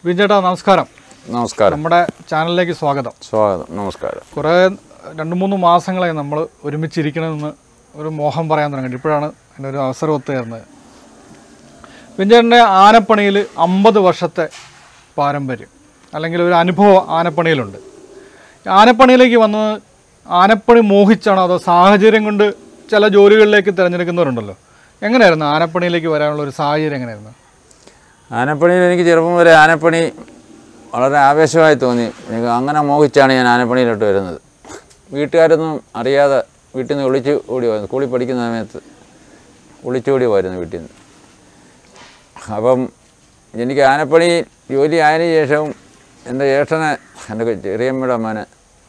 വിജയേട്ടാ നമസ്കാരം നമസ്കാരം നമ്മുടെ ചാനലിലേക്ക് സ്വാഗതം സ്വാഗതം നമസ്കാരം കുറേ രണ്ട് മൂന്ന് മാസങ്ങളായി നമ്മൾ ഒരുമിച്ചിരിക്കണമെന്ന് ഒരു മോഹം പറയാൻ തുടങ്ങി ഇപ്പോഴാണ് അതിൻ്റെ ഒരു അവസരം ഒത്തുചേർന്നത് വിജയേട്ടൻ്റെ ആനപ്പണിയിൽ അമ്പത് വർഷത്തെ പാരമ്പര്യം അല്ലെങ്കിൽ ഒരു അനുഭവം ആനപ്പണിയിലുണ്ട് ഈ ആനപ്പണിയിലേക്ക് വന്നത് ആനപ്പണി മോഹിച്ചാണോ അതോ സാഹചര്യം കൊണ്ട് ചില ജോലികളിലേക്ക് തിരഞ്ഞെടുക്കുന്നവരുണ്ടല്ലോ എങ്ങനെയായിരുന്നു ആനപ്പണിയിലേക്ക് വരാനുള്ള ഒരു സാഹചര്യം എങ്ങനെയായിരുന്നു ആനപ്പണിയിൽ എനിക്ക് ചെറുപ്പം വരെ ആനപ്പണി വളരെ ആവേശമായി തോന്നി എനിക്ക് അങ്ങനെ മോഹിച്ചാണ് ഞാൻ ആനപ്പണിയിലോട്ട് വരുന്നത് വീട്ടുകാരൊന്നും അറിയാതെ വീട്ടിൽ നിന്ന് ഒളിച്ച് ഓടി പോയിരുന്നു സ്കൂളിൽ പഠിക്കുന്ന സമയത്ത് ഒളിച്ചോടി പോയിരുന്നു വീട്ടിൽ നിന്ന് അപ്പം എനിക്ക് ആനപ്പണി ജോലി ആയതിനു ശേഷവും എൻ്റെ ജ്യേഷ്ഠനെ എൻ്റെ ചെറിയമ്മയുടെ മോനെ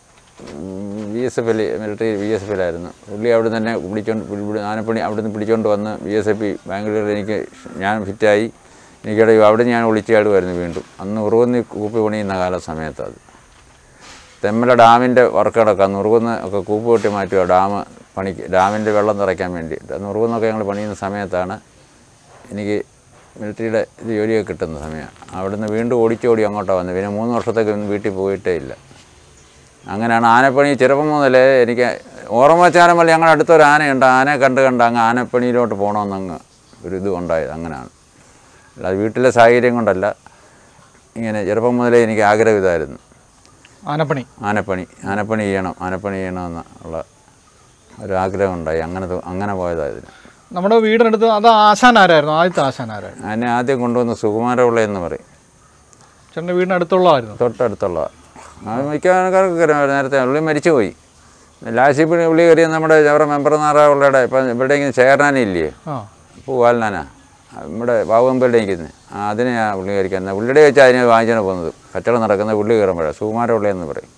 B S F military B S എഫിലായിരുന്നു പുള്ളി അവിടെ തന്നെ പിടിച്ചോണ്ട് പിടി- പിടി- ആനപ്പണി അവിടെ നിന്ന് പിടിച്ചുകൊണ്ട് വന്ന് ബി എസ് എഫ് ബാംഗ്ലൂരിൽ എനിക്ക് ഞാൻ ഫിറ്റായി എനിക്കവിടെ അവിടെ ഞാൻ ഒളിച്ചാടുമായിരുന്നു വീണ്ടും അന്ന് ഉറുകുന്നി കൂപ്പി പണിയുന്ന കാല സമയത്ത് അത് തെമ്മല ഡാമിൻ്റെ വർക്കുകളൊക്കെ അന്ന് ഉറുകുന്ന് ഒക്കെ കൂപ്പ് കെട്ടി മാറ്റുക ഡാം പണിക്ക് ഡാമിൻ്റെ വെള്ളം നിറയ്ക്കാൻ വേണ്ടിയിട്ട് അന്ന് ഉറുകുന്നൊക്കെ ഞങ്ങൾ പണിയുന്ന സമയത്താണ് എനിക്ക് മിലിറ്ററിയുടെ ഇത് ജോലിയൊക്കെ കിട്ടുന്ന സമയം അവിടുന്ന് വീണ്ടും ഓടിച്ചോടി അങ്ങോട്ടാണ് വന്നത് പിന്നെ മൂന്ന് വർഷത്തേക്ക് ഒന്നും വീട്ടിൽ പോയിട്ടേ ഇല്ല അങ്ങനെയാണ് ആനപ്പണി ചെറുപ്പം മുതലേ എനിക്ക് ഓർമ്മ വെച്ചാലും പോലെ ഞങ്ങളുടെ അടുത്തൊരു ആനയുണ്ട് ആനയെ കണ്ട് കണ്ട് അങ്ങ് ആനപ്പണിയിലോട്ട് പോകണമെന്നങ്ങ് ഒരു ഇത് ഉണ്ടായത് അങ്ങനെയാണ് അല്ലാതെ വീട്ടിലെ സാഹചര്യം കൊണ്ടല്ല ഇങ്ങനെ ചെറുപ്പം മുതലേ എനിക്ക് ആഗ്രഹം ഇതായിരുന്നു ആനപ്പണി ആനപ്പണി ആനപ്പണി ചെയ്യണം ആനപ്പണി ചെയ്യണമെന്ന് ഉള്ള ഒരു ആഗ്രഹം ഉണ്ടായി അങ്ങനെ തോ- അങ്ങനെ പോയതായിരുന്നു നമ്മുടെ വീടിനടുത്ത് അത് ആശാൻ ആരായിരുന്നു ആദ്യത്തെ ആശാൻ ആരായിരുന്നു അതിനെ ആദ്യം കൊണ്ടുവന്ന് സുകുമാരപിള്ള എന്ന് പറയും ചേട്ടൻ്റെ വീടിനടുത്തുള്ളതായിരുന്നു തൊട്ടടുത്തുള്ള അത് മിക്ക ആൾക്കാർക്കൊക്കെ അറിയാം. നേരത്തെ പുള്ളി മരിച്ചുപോയി ലാസ്റ്റ് പുള്ളി പുള്ളി കയറിയ നമ്മുടെ അവരുടെ മെമ്പർ നാറാവുള്ളയുടെ ഇപ്പം ഇവിടെയെങ്കിലും ചേർനാനില്ലേ ആ പൂവാലനാന നമ്മുടെ ബാബുമ്പയുടെ നിൽക്കുന്നത് അതിനെ ഞാൻ പുള്ളി കയറിക്കുന്നത് പുള്ളിയുടെ വെച്ച് അതിനെ വാങ്ങിച്ചാണ് പോകുന്നത് കച്ചവടം നടക്കുന്ന പുള്ളി കയറുമ്പോഴാണ് സുകുമാരപിള്ള എന്ന് പറയും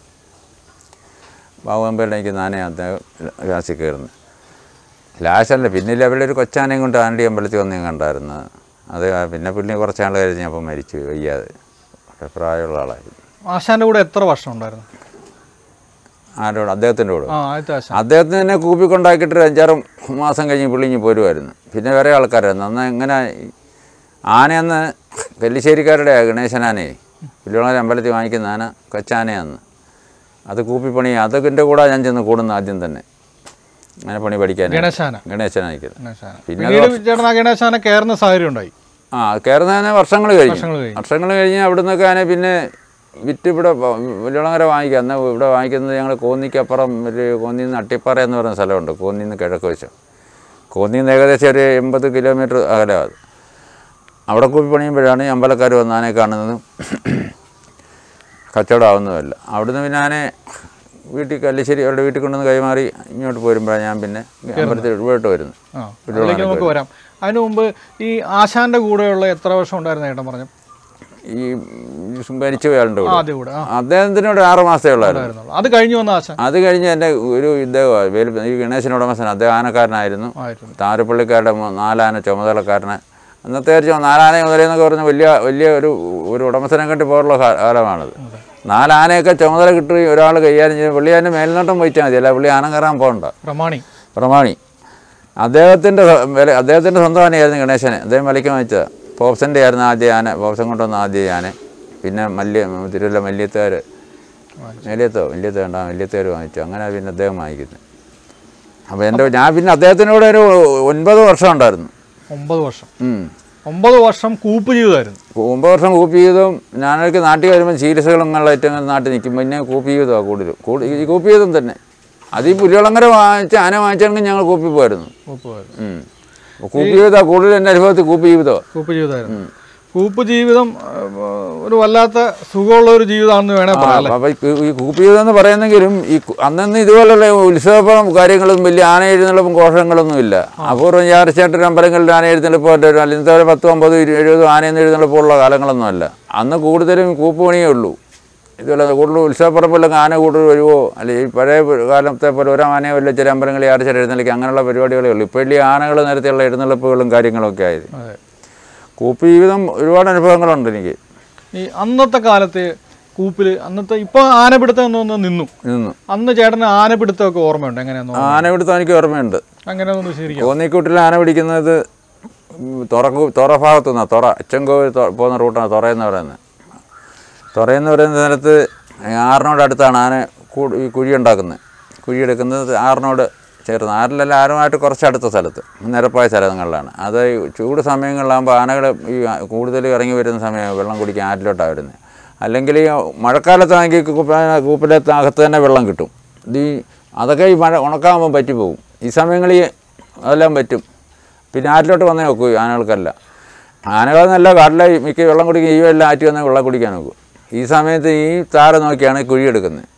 ബാബുമ്പയുടെ നിൽക്കുന്ന ആനയെ അദ്ദേഹം ലാസ്റ്റിൽ കയറുന്നത് ലാസ്റ്റല്ല പിന്നിൽ അവരുടെ ഒരു കൊച്ചാനയും കൊണ്ട് ആണ്ടി അമ്പലത്തിൽ വന്ന് ഞാൻ കണ്ടായിരുന്നു അത് പിന്നെ പുള്ളി കുറച്ച് നാൾ കഴിഞ്ഞ് അപ്പം മരിച്ചു വയ്യാതെ വളരെ പ്രായമുള്ള ആളായിരുന്നു ആശാന്റെ കൂടെ എത്ര വർഷം ഉണ്ടായിരുന്നു ആരോട് അദ്ദേഹത്തിൻ്റെ കൂടെ ആ ആദ്യത്തെ ആശാൻ അദ്ദേഹത്തിന് തന്നെ കൂപ്പിക്കൊണ്ടാക്കിയിട്ട് ഒരു അഞ്ചാറ് മാസം കഴിഞ്ഞ് പുള്ളിഞ്ഞ് പോരുമായിരുന്നു പിന്നെ വേറെ ആൾക്കാരായിരുന്നു അന്ന് എങ്ങനെ ആനയെന്ന് കല്ലിശ്ശേരിക്കാരുടെ ഗണേശനാനേ പുള്ളിയോളെ അമ്പലത്തിൽ വാങ്ങിക്കുന്ന ആന കൊച്ചാനയാന്ന് അത് കൂപ്പിപ്പണി അതൊക്കെ കൂടെ ഞാൻ ചെന്ന് കൂടുന്നു ആദ്യം തന്നെ അങ്ങനെ പണി പഠിക്കാൻ ഗണേശാന ഗണേശനായിരിക്കുന്നത് ഗണേശാന പിന്നെ പിന്നീട് ചേട്ടൻ ആ ഗണേശാന കയറുന്ന സാഹചര്യം ഉണ്ടായി ആ കയറുന്നതിന് വർഷങ്ങൾ കഴിഞ്ഞു വർഷങ്ങൾ കഴിഞ്ഞു വർഷങ്ങൾ കഴിഞ്ഞ് അവിടെ നിന്നൊക്കെ ആനെ പിന്നെ വിറ്റ് ഇവിടെ വെള്ളിളങ്ങര വാങ്ങിക്കുക എന്നാൽ ഇവിടെ വാങ്ങിക്കുന്നത് ഞങ്ങൾ കോന്നിക്കപ്പുറം ഒരു കോന്നിയിൽ നിന്ന് അട്ടിപ്പാറ എന്ന് പറയുന്ന സ്ഥലമുണ്ട് കോന്നിയിൽ നിന്ന് കിഴക്ക് വശം കോന്നിയിൽ നിന്ന് ഏകദേശം ഒരു എൺപത് കിലോമീറ്റർ അകലം അത് അവിടെ കൂപ്പി പണിയുമ്പോഴാണ് ഈ അമ്പലക്കാർ വന്ന് ആനയെ കാണുന്നതും കച്ചവടമാവുന്നതുമല്ല അവിടുന്ന് പിന്നെ ആനെ വീട്ടിൽ കല്ലിശ്ശേരി അവരുടെ വീട്ടിൽ കൊണ്ടുവന്ന് കൈമാറി ഇങ്ങോട്ട് പോരുമ്പോഴാണ് ഞാൻ പിന്നെ അമ്പലത്തിൽ ഇവിടോട്ട് വരുന്നത് ആ അതിലേക്ക് നമുക്ക് വരാം അതിനു മുമ്പ് ഈ ആശാന്റെ കൂടെയുള്ള എത്ര വർഷം ഉണ്ടായിരുന്നു ചേട്ടൻ പറഞ്ഞു ഈ മരിച്ചു പോയാളുടെ കൂടെ ആദ്യ കൂടെ ആ അദ്ദേഹത്തിനോട് ആറ് മാസമേ ഉള്ളായിരുന്നു ഉണ്ടായിരുന്നുള്ളൂ അത് കഴിഞ്ഞു വന്ന ആശാൻ അത് കഴിഞ്ഞ് എൻ്റെ ഒരു ഇദ്ദേഹമാണ് വേലു ഈ ഗണേശൻ ഉടമസ്ഥൻ അദ്ദേഹം ആനക്കാരനായിരുന്നു ആയിരുന്നു താരപ്പള്ളിക്കാരുടെ മൂ- നാലാന ചുമതലക്കാരന് അന്നത്തെ ഒരു ചുമ- നാലാന ചുമതലയെന്നൊക്കെ പറഞ്ഞ വലിയ വലിയ ഒരു ഒരു ഉടമസ്ഥനെ കണ്ടി പോലുള്ള കാ- കാലമാണത് നാലാനയൊക്കെ ചുമതല കിട്ടുകയും ഒരാൾ കൈകാര്യം ചെയ്യും പുള്ളി അതിൻ്റെ മേൽനോട്ടം വഹിച്ചാൽ മതി അല്ല പുള്ളി ആന കയറാൻ പോകണ്ട പ്രമാണി പ്രമാണി അദ്ദേഹത്തിൻ്റെ വില അദ്ദേഹത്തിൻ്റെ സ്വന്തം ആനയായിരുന്നു ഗണേശന് അദ്ദേഹം വിലയ്ക്ക് വാങ്ങിച്ചത് പോപ്സൻ്റെ ആയിരുന്നു ആദ്യ ആന പോപ്സൻ കൊണ്ടുവന്ന ആദ്യ ആന പിന്നെ മല്യ തിരുവല്ല മല്യത്തുകാർ മല്യത്തോ മല്യത്തോ ഉണ്ടാ മല്യത്തുകാർ വാങ്ങിച്ചു അങ്ങനെ പിന്നെ അദ്ദേഹം വാങ്ങിക്കുന്നത് അപ്പോൾ എൻ്റെ ഞാൻ പിന്നെ അദ്ദേഹത്തിനോട് ഒരു ഒൻപത് വർഷം ഉണ്ടായിരുന്നു ഒമ്പത് വർഷം ഉം. ഒമ്പത് വർഷം കൂപ്പ് ജീവിതമായിരുന്നു ഒമ്പത് വർഷം കൂപ്പി ചെയ്തും ഞാനൊക്കെ നാട്ടിൽ വരുമ്പോൾ ചികിത്സകളും ഏറ്റവും നാട്ടിൽ നിൽക്കും പിന്നെ കൂപ്പി ചെയ്തതാണ് കൂടുതലും കൂടുതൽ ഈ കൂപ്പി ചെയ്തും തന്നെ അത് ഈ പുലികളങ്ങനെ വാങ്ങിച്ച് ആന വാങ്ങിച്ചാണെങ്കിൽ ഞങ്ങൾ കൂപ്പി പോയിരുന്നു കൂപ്പ് പോയത് ഉം. അപ്പോൾ കൂപ്പി ജീവിതം കൂടുതൽ എൻ്റെ അനുഭവത്തിൽ കൂപ്പി ജീവിതമാണ് കൂപ്പ് ജീവിതമായിരുന്നു കൂപ്പ് ജീവിതം ആ, ഒരു വല്ലാത്ത സുഖമുള്ള ഒരു ജീവിതമാണെന്ന് വേണേ പറയാം അല്ലേ അപ്പോൾ ഈ കൂപ്പി ജീവിതം എന്ന് പറയുന്നെങ്കിലും ഈ കു- അന്നന്ന് ഇതുപോലുള്ള ഉത്സവം കാര്യങ്ങളും വലിയ ആന എഴുന്നള്ളും ഘോഷങ്ങളൊന്നും ഇല്ല അപൂർവം ഞായറാഴ്ചയായിട്ട് ഒരു അമ്പലങ്ങളിൽ ആന എഴുന്നള്ളിപ്പോൾ അല്ലെങ്കിൽ ഒരു പത്തും അമ്പതും ഇരു- എഴുപതും ആനയെന്ന് എഴുന്നള്ളിപ്പോഴുള്ള കാലങ്ങളൊന്നും അല്ല അന്ന് കൂടുതലും കൂപ്പ് പണിയേ ഉള്ളൂ ഇതുപോലെ കൂടുതൽ ഉത്സവപ്പറമ്പിലൊക്കെ ആന കൂടുതൽ വരുമോ അല്ലെങ്കിൽ ഈ പഴയ കാലത്തെ പോലെ ഓരോ ആനയോ വല്ല ചില അമ്പലങ്ങളിൽ ആർച്ച എഴുന്നള്ളിക്കുക അങ്ങനെയുള്ള പരിപാടികളേ ഉള്ളൂ ഇപ്പോൾ വലിയ ആനകൾ നേരത്തെയുള്ള എഴുന്നള്ളിപ്പുകളും കാര്യങ്ങളൊക്കെ ആയത് അതെ കൂപ്പ് ജീവിതം ഒരുപാട് അനുഭവങ്ങളുണ്ട് എനിക്ക് ഈ അന്നത്തെ കാലത്ത് കൂപ്പിൽ അന്നത്തെ ഇപ്പൊ ആനപിടുത്തം എന്നൊന്ന് നിന്നു നിന്ന് അന്ന് ചേട്ടന് ആനപിടുത്തമൊക്കെ ഓർമ്മയുണ്ട് എങ്ങനെയാന്ന് ആന പിടുത്തം എനിക്ക് ഓർമ്മയുണ്ട് അങ്ങനെയൊന്ന് വിശദീകരിക്കാം കോന്നിക്കൂട്ടിൽ ആന പിടിക്കുന്നത് തുറക്കു തുറ ഭാഗത്തു നിന്നാണ് തുറ അച്ചൻകോവിൽ തൊ- പോകുന്ന റൂട്ടാണ് തുറയെന്ന് പറയുന്നത് തുറയെന്ന് പറയുന്ന സ്ഥലത്ത് ആറിനോട് അടുത്താണ് ആന കൂ- ഈ കുഴി ഉണ്ടാക്കുന്നത് കുഴി എടുക്കുന്നത് ആറിനോട് ചേർന്ന് ആറിലല്ല ആറുമായിട്ട് കുറച്ച് അടുത്ത സ്ഥലത്ത് നിരപ്പായ സ്ഥലങ്ങളിലാണ് അത് ഈ ചൂട് സമയങ്ങളിലാകുമ്പോൾ ആനകൾ ഈ കൂടുതൽ ഇറങ്ങി വരുന്ന സമയം വെള്ളം കുടിക്കാൻ ആറ്റിലോട്ടാണ് വരുന്നത് അല്ലെങ്കിൽ ഈ മഴക്കാലത്താണെങ്കിൽ കൂപ്പ- കൂപ്പിലത്തെ അകത്ത് തന്നെ വെള്ളം കിട്ടും ഇത് ഈ അതൊക്കെ ഈ മഴ ഉണക്കാകുമ്പോൾ പറ്റിപ്പോകും ഈ സമയങ്ങളിൽ അതെല്ലാം പറ്റും പിന്നെ ആറ്റിലോട്ട് വന്നേ നോക്കൂ ഈ ആനകൾക്കല്ല ആനകളെന്നല്ല കാട്ടിലെ മിക്ക വെള്ളം കുടിക്കും ഈ എല്ലാം ആറ്റി വന്നാൽ വെള്ളം കുടിക്കാൻ നോക്കും ഈ സമയത്ത് ഈ താര നോക്കിയാണ് കുഴി എടുക്കുന്നത്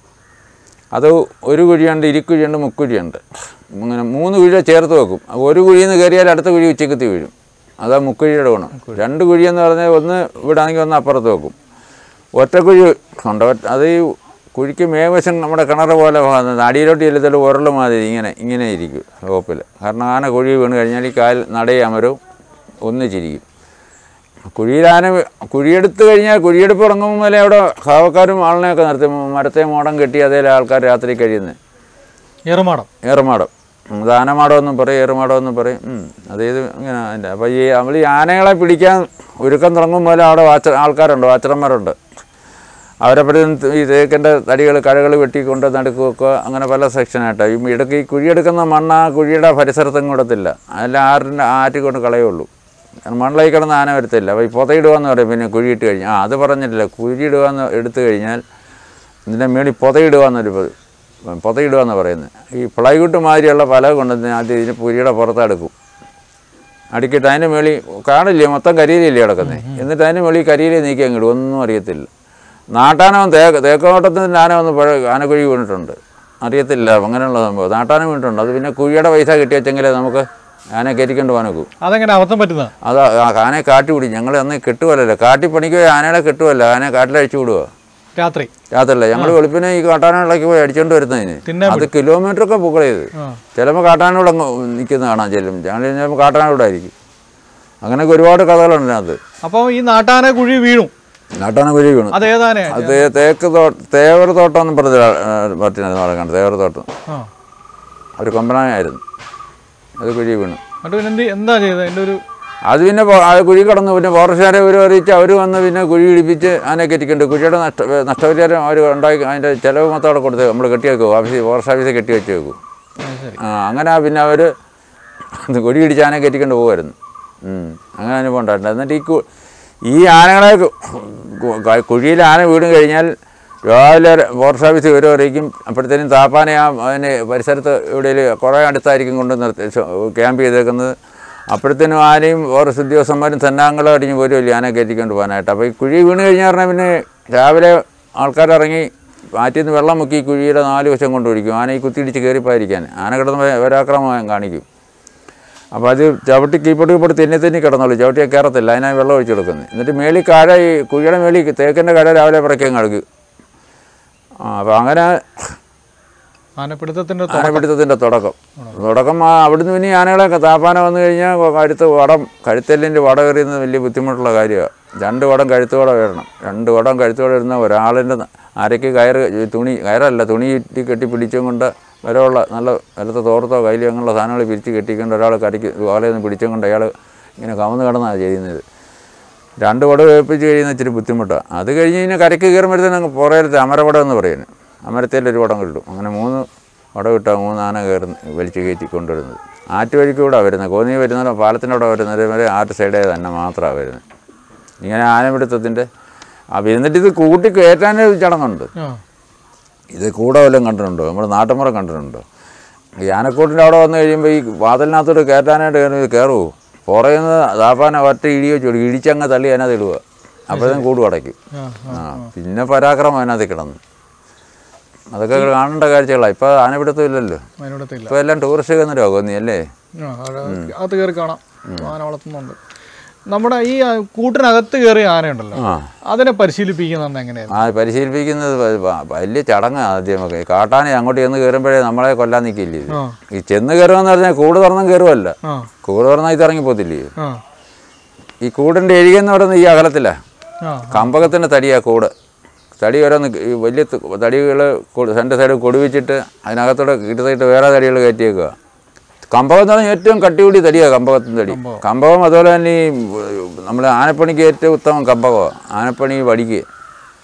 അത് ഒരു കുഴിയുണ്ട് ഇരിക്കുഴിയുണ്ട് മുക്കുഴിയുണ്ട് അങ്ങനെ മൂന്ന് കുഴിയെ ചേർത്ത് വെക്കും അപ്പോൾ ഒരു കുഴിയിൽ നിന്ന് കയറിയാൽ അടുത്ത കുഴി ഉച്ചക്കത്തി വീഴും അതാ മുക്കുഴിയുടെ ഗുണം രണ്ട് കുഴിയെന്ന് പറഞ്ഞാൽ ഒന്ന് ഇവിടാണെങ്കിൽ ഒന്ന് അപ്പുറത്ത് വെക്കും ഒറ്റ കുഴി ഉണ്ട് ഒറ്റ- അത് ഈ കുഴിക്ക് മേവശം നമ്മുടെ കിണർ പോലെ പോകുന്നത് അടിയിലോട്ട് ചെല്ലത്തിൽ ഉരള് മാതിരി ഇങ്ങനെ ഇങ്ങനെ ഇരിക്കും ടോപ്പിൽ കാരണം ആന കുഴി വീണ് കഴിഞ്ഞാൽ ഈ കാൽ നടയും അമരവും ഒന്നിച്ചിരിക്കും കുഴിയിലാന കുഴിയെടുത്ത് കഴിഞ്ഞാൽ കുഴിയെടുപ്പ് തുടങ്ങുമ്പോൾ മുതലേ അവിടെ കാവക്കാരും ആളിനെയൊക്കെ നിർത്തി മരത്തെ മോടം കെട്ടി അതേ ആൾക്കാർ രാത്രി കഴിയുന്നത് ഏറുമാടം ഏറുമാടം ഉം, ഇത് ആനമാടം എന്നും പറയും ഏറുമാടം എന്നും പറയും ഉം, അതേത് ഇങ്ങനെ അതിൻ്റെ അപ്പോൾ ഈ നമ്മൾ ഈ ആനകളെ പിടിക്കാൻ ഒരുക്കം തുടങ്ങും പോലെ അവിടെ വാച്ച ആൾക്കാരുണ്ട് വാച്ചറന്മാരുണ്ട് അവരെപ്പോഴും ഈ തേക്കിൻ്റെ തടികൾ കഴകൾ വെട്ടിക്കൊണ്ട് നടുക്ക് വെക്കുക അങ്ങനെ പല സെക്ഷനായിട്ട് ഈ ഇടയ്ക്ക് ഈ കുഴിയെടുക്കുന്ന മണ്ണ് ആ കുഴിയുടെ പരിസരത്തും കൂടത്തില്ല അതെല്ലാം ആറിൻ്റെ ആറ്റി കൊണ്ട് കളയുള്ളൂ കാരണം മണ്ണിലായി കിടന്ന് ആന വരത്തില്ല അപ്പോൾ ഈ പുതയിടുകയെന്ന് പറയും പിന്നെ കുഴിയിട്ട് കഴിഞ്ഞാൽ ആ അത് പറഞ്ഞിട്ടില്ല കുഴിയിടുകയെന്ന് എടുത്തു കഴിഞ്ഞാൽ ഇതിൻ്റെ മേളിൽ പുതയിടുക എന്നൊരു പ- പുതയിടുക എന്ന് പറയുന്നത് ഈ പ്ലൈവുഡ് മാതിരിയുള്ള പല കൊണ്ടുവന്ന് ആദ്യം ഇതിന് പുരിയുടെ പുറത്തെടുക്കും അടുക്കിയിട്ട് അതിൻ്റെ മേളിൽ കാണില്ലേ മൊത്തം കരിയിലല്ലേ കിടക്കുന്നത് എന്നിട്ട് അതിൻ്റെ മേളിൽ കരിയിലെ നീക്കി അങ്ങിടും ഒന്നും അറിയത്തില്ല നാട്ടാനവൻ തേക്ക് തേക്കോട്ടത്തിൻ്റെ ആന വന്ന് പഴ ആനക്കുഴി വീണിട്ടുണ്ട് അറിയത്തില്ല അങ്ങനെയുള്ള സംഭവം നാട്ടാന വീണിട്ടുണ്ട് അത് പിന്നെ കുഴിയുടെ പൈസ കിട്ടി വെച്ചെങ്കിലേ നമുക്ക് ആന കയറ്റിക്കൊണ്ട് പോകാൻ ഒക്കൂ അതെങ്ങനെ അബദ്ധം പറ്റുന്ന അത് ആ ആനയെ കാട്ടി പിടി ഞങ്ങൾ അന്ന് കെട്ടുമല്ലോ കാട്ടി പണിക്ക് ആനകളെ കെട്ടുമല്ലോ ആനയെ കാട്ടിലഴിച്ചു വിടുക രാത്രി രാത്രിയല്ല ഞങ്ങൾ വെളുപ്പിനെ ഈ കാട്ടാനകളൊക്കെ പോയി അടിച്ചോണ്ട് വരുന്നതിന് തിന്നാൻ അത് കിലോമീറ്റർ ഒക്കെ പൊക്കളയത് ആ ചിലപ്പോൾ കാട്ടാനോട് അങ്ങ് നിൽക്കുന്ന കാണാൻ ചെല്ലും ഞങ്ങൾ ചിലപ്പോൾ കാട്ടാനോട് ആയിരിക്കും അങ്ങനെയൊക്കെ ഒരുപാട് കഥകളുണ്ട് അതിനകത്ത് അപ്പോൾ ഈ നാട്ടാന കുഴി വീണു നാട്ടാന കുഴി വീണു അത് ഏതാനെ അത് തേക്ക് തോ തേവർ തോട്ടം എന്നും പറഞ്ഞ പറ്റിനായിരുന്നു നടക്കുന്നത് തേവർ തോട്ടം ആ ഒരു കൊമ്പനായിരുന്നു അത് കുഴി വീണു എന്നിട്ട് പിന്നെ എന്ത് എന്താ ചെയ്തത് എൻ്റെ ഒരു അത് പിന്നെ പോ- ആ കുഴി കടന്നു പിന്നെ ഫോറസ്റ്റുകാരെ ഒരു അറിയിച്ച് അവർ വന്ന് പിന്നെ കുഴി ഇടിപ്പിച്ച് ആനയെ കെട്ടിക്കൊണ്ട് കുഴിയുടെ നഷ്ട നഷ്ടപരിഹാരം അവർ ഉണ്ടാക്കി അതിൻ്റെ ചിലവ് മൊത്തം അവിടെ കൊടുത്ത് നമ്മൾ കെട്ടി വെക്കും ഓഫീസ് ഫോറസ്റ്റ് ഓഫീസിൽ കെട്ടി വെച്ച് വെക്കും ആ, ശരി ആ അങ്ങനെ പിന്നെ അവർ കൊടി ഇടിച്ച് ആനയെ കെട്ടിക്കൊണ്ട് പോകുമായിരുന്നു ഉം. അങ്ങനെ അനുഭവം ഉണ്ടായിട്ടുണ്ട് എന്നിട്ട് ഈ കു- ഈ ആനകളെ കു- കു- കുഴിയിൽ ആന വീണ് കഴിഞ്ഞാൽ രാവിലെ ഫോറസ്റ്റ് ഓഫീസ് വിവരം അറിയിക്കും അപ്പോഴത്തേനും താപ്പാനെ ആ അതിന് പരിസരത്ത് എവിടെയെങ്കിലും കുറേ അടുത്തായിരിക്കും കൊണ്ട് നിർത്തി ശ- ക്യാമ്പ് ചെയ്തേക്കുന്നത് അപ്പോഴത്തേനും ആനയും ഫോറസ്റ്റ് ഉദ്യോഗസ്ഥന്മാരും സന്നാഹങ്ങളും അടിഞ്ഞ് പോരുമല്ലോ ആനയെ കയറ്റിക്കൊണ്ട് പോകാനായിട്ട് അപ്പോൾ ഈ കുഴി വീണ് കഴിഞ്ഞാൽ പറഞ്ഞാൽ പിന്നെ രാവിലെ ആൾക്കാരിറങ്ങി ആറ്റിൽ നിന്ന് വെള്ളം മുക്കി ഈ കുഴിയുടെ നാല് വശം കൊണ്ടൊഴിക്കും ആന ഈ കുത്തിയിടിച്ച് കയറിപ്പോയിരിക്കാൻ ആന കിടന്ന് ഒരാക്രമം കാണിക്കും അപ്പോൾ അത് ചവിട്ടി കീപ്പോട്ട് കീപ്പോട്ട് തെന്നി തെന്നി കിടന്നുള്ളൂ ചവിട്ടിയെ കയറത്തില്ല അതിനായി വെള്ളം ഒഴിച്ചു കൊടുക്കുന്നത് എന്നിട്ട് മേളിൽ കാഴ ഈ കുഴിയുടെ മേളിൽ തേക്കിൻ്റെ കട രാവിലെ പിറക്കാൻ കിടക്കും ആ അപ്പോൾ അങ്ങനെ ആനപ്പിടുത്തത്തിൻ്റെ ആനപിടുത്തത്തിൻ്റെ തുടക്കം തുടക്കം ആ അവിടുന്ന് പിന്നെ ഈ ആനകളെ താപ്പാന വന്നു കഴിഞ്ഞാൽ കഴുത്ത് വടം കഴുത്തെല്ലിൻ്റെ വടം എറിയുന്നത് വലിയ ബുദ്ധിമുട്ടുള്ള കാര്യമാണ് രണ്ട് വടം കഴുത്ത് വടം ഇടണം രണ്ട് വടം കഴുത്ത് വടം ഇടുന്ന ഒരാളിൻ്റെ അരയ്ക്ക് കയറ് ഈ തുണി കയറല്ല തുണി ചുറ്റി കെട്ടി പിടിച്ചും കൊണ്ട് വരവുള്ള നല്ല വലത്തെ തോർത്തോ കയ്യിലോ അങ്ങനെയുള്ള സാധനങ്ങൾ പിരിച്ച് കെട്ടിക്കൊണ്ട് ഒരാൾ കരയ്ക്ക് വാലയിൽ നിന്ന് പിടിച്ചും കൊണ്ട് അയാൾ ഇങ്ങനെ കമന്ന് കിടന്നാണ് ചെയ്യുന്നത് രണ്ട് വട വേപ്പിച്ച് കഴിയുന്ന ഇച്ചിരി ബുദ്ധിമുട്ടാണ് അത് കഴിഞ്ഞ് കഴിഞ്ഞാൽ കരയ്ക്ക് കയറുമ്പോഴത്തേനും പുറയിലത്തെ അമരവടം എന്ന് പറയുന്നത് അമരത്തേൽ ഒരു വടം കിട്ടും അങ്ങനെ മൂന്ന് വടം കിട്ടാൻ മൂന്ന് ആന കയറുന്ന വലിച്ച് കയറ്റി കൊണ്ടുവരുന്നത് ആറ്റ് വഴിക്കൂടെ വരുന്നത് കോന്നി വരുന്നത് പാലത്തിൻ്റെ അവിടെ വരുന്നത് വരെ ആറ്റ് സൈഡേ തന്നെ മാത്രമാണ് വരുന്നത് ഇങ്ങനെ ആനപിടുത്തത്തിൻ്റെ അപ്പോൾ എന്നിട്ട് ഇത് കൂട്ടി കയറ്റാനൊരു ചടങ്ങുണ്ട് ആ ഇത് കൂടെ വല്ലതും കണ്ടിട്ടുണ്ടോ നമ്മൾ നാട്ടുമ്പുറം കണ്ടിട്ടുണ്ടോ ഈ ആനക്കൂട്ടിൻ്റെ അവിടെ വന്നു കഴിയുമ്പോൾ ഈ വാതിലിനകത്തോട്ട് കയറ്റാനായിട്ട് കയറി കയറുമോ പുറയിൽ നിന്ന് താപ്പാന ഒറ്റ ഇടി വെച്ചു കൊടുക്കും ഇടിച്ചങ്ങ് തള്ളി അതിനകത്ത് ഇടുക അപ്പോഴത്തേക്കും കൂട് അടയ്ക്കും ആ ആ പിന്നെ പരാക്രമം അതിനകത്ത് കിടന്നു അതൊക്കെ കാണേണ്ട കാഴ്ചകളാണ് ഇപ്പോൾ ആനപിടുത്തം ഇല്ലല്ലോ അതിനോടത്തില്ല ഇപ്പോൾ എല്ലാം ടൂറിസ്റ്റ് കേന്ദ്രമാണ് കോന്നി അല്ലേ ആ അവിടെ അകത്ത് കയറി കാണാം ആന വളർത്തുന്നുണ്ട് നമ്മുടെ ഈ ആ, കൂട്ടിനകത്ത് കയറിയ ആനയുണ്ടല്ലോ ആ അതിനെ പരിശീലിപ്പിക്കുന്നത് എങ്ങനെയായിരുന്നു ആ പരിശീലിപ്പിക്കുന്നത് വ- വ- വലിയ ചടങ്ങാണ് ആദ്യമൊക്കെ കാട്ടാനെ അങ്ങോട്ട് ചെന്ന് കയറുമ്പോഴേ നമ്മളെ കൊല്ലാൻ നിൽക്കില്ലേ ഇത് ആ ഈ ചെന്ന് കയറുമെന്ന് പറഞ്ഞാൽ കൂട് തുറന്നും കയറുമല്ല ആ കൂട് തുറന്നാൽ ഇത് ഇറങ്ങിപ്പോത്തില്ലേ ആ ഈ കൂടിൻ്റെ എഴുകെന്ന് പറയുന്നത് ഈ അകലത്തില്ല ആ കമ്പകത്തിൻ്റെ തടിയാണ് കൂട് തടി ഓരോന്ന് ഈ വലിയ തടികൾ രണ്ട് സൈഡ് കൊടുവിച്ചിട്ട് അതിനകത്തോടെ കിട്ടത്തിട്ട് വേറെ തടികൾ കയറ്റിയേക്കുക കമ്പകം എന്ന് പറഞ്ഞാൽ ഏറ്റവും കട്ടികൂടി തടിയാണ് കമ്പകത്തിൻ്റെ തടി കമ്പകം അതുപോലെ തന്നെ ഈ നമ്മൾ ആനപ്പണിക്ക് ഏറ്റവും ഉത്തമം കമ്പകമാണ് ആനപ്പണി വടിക്ക്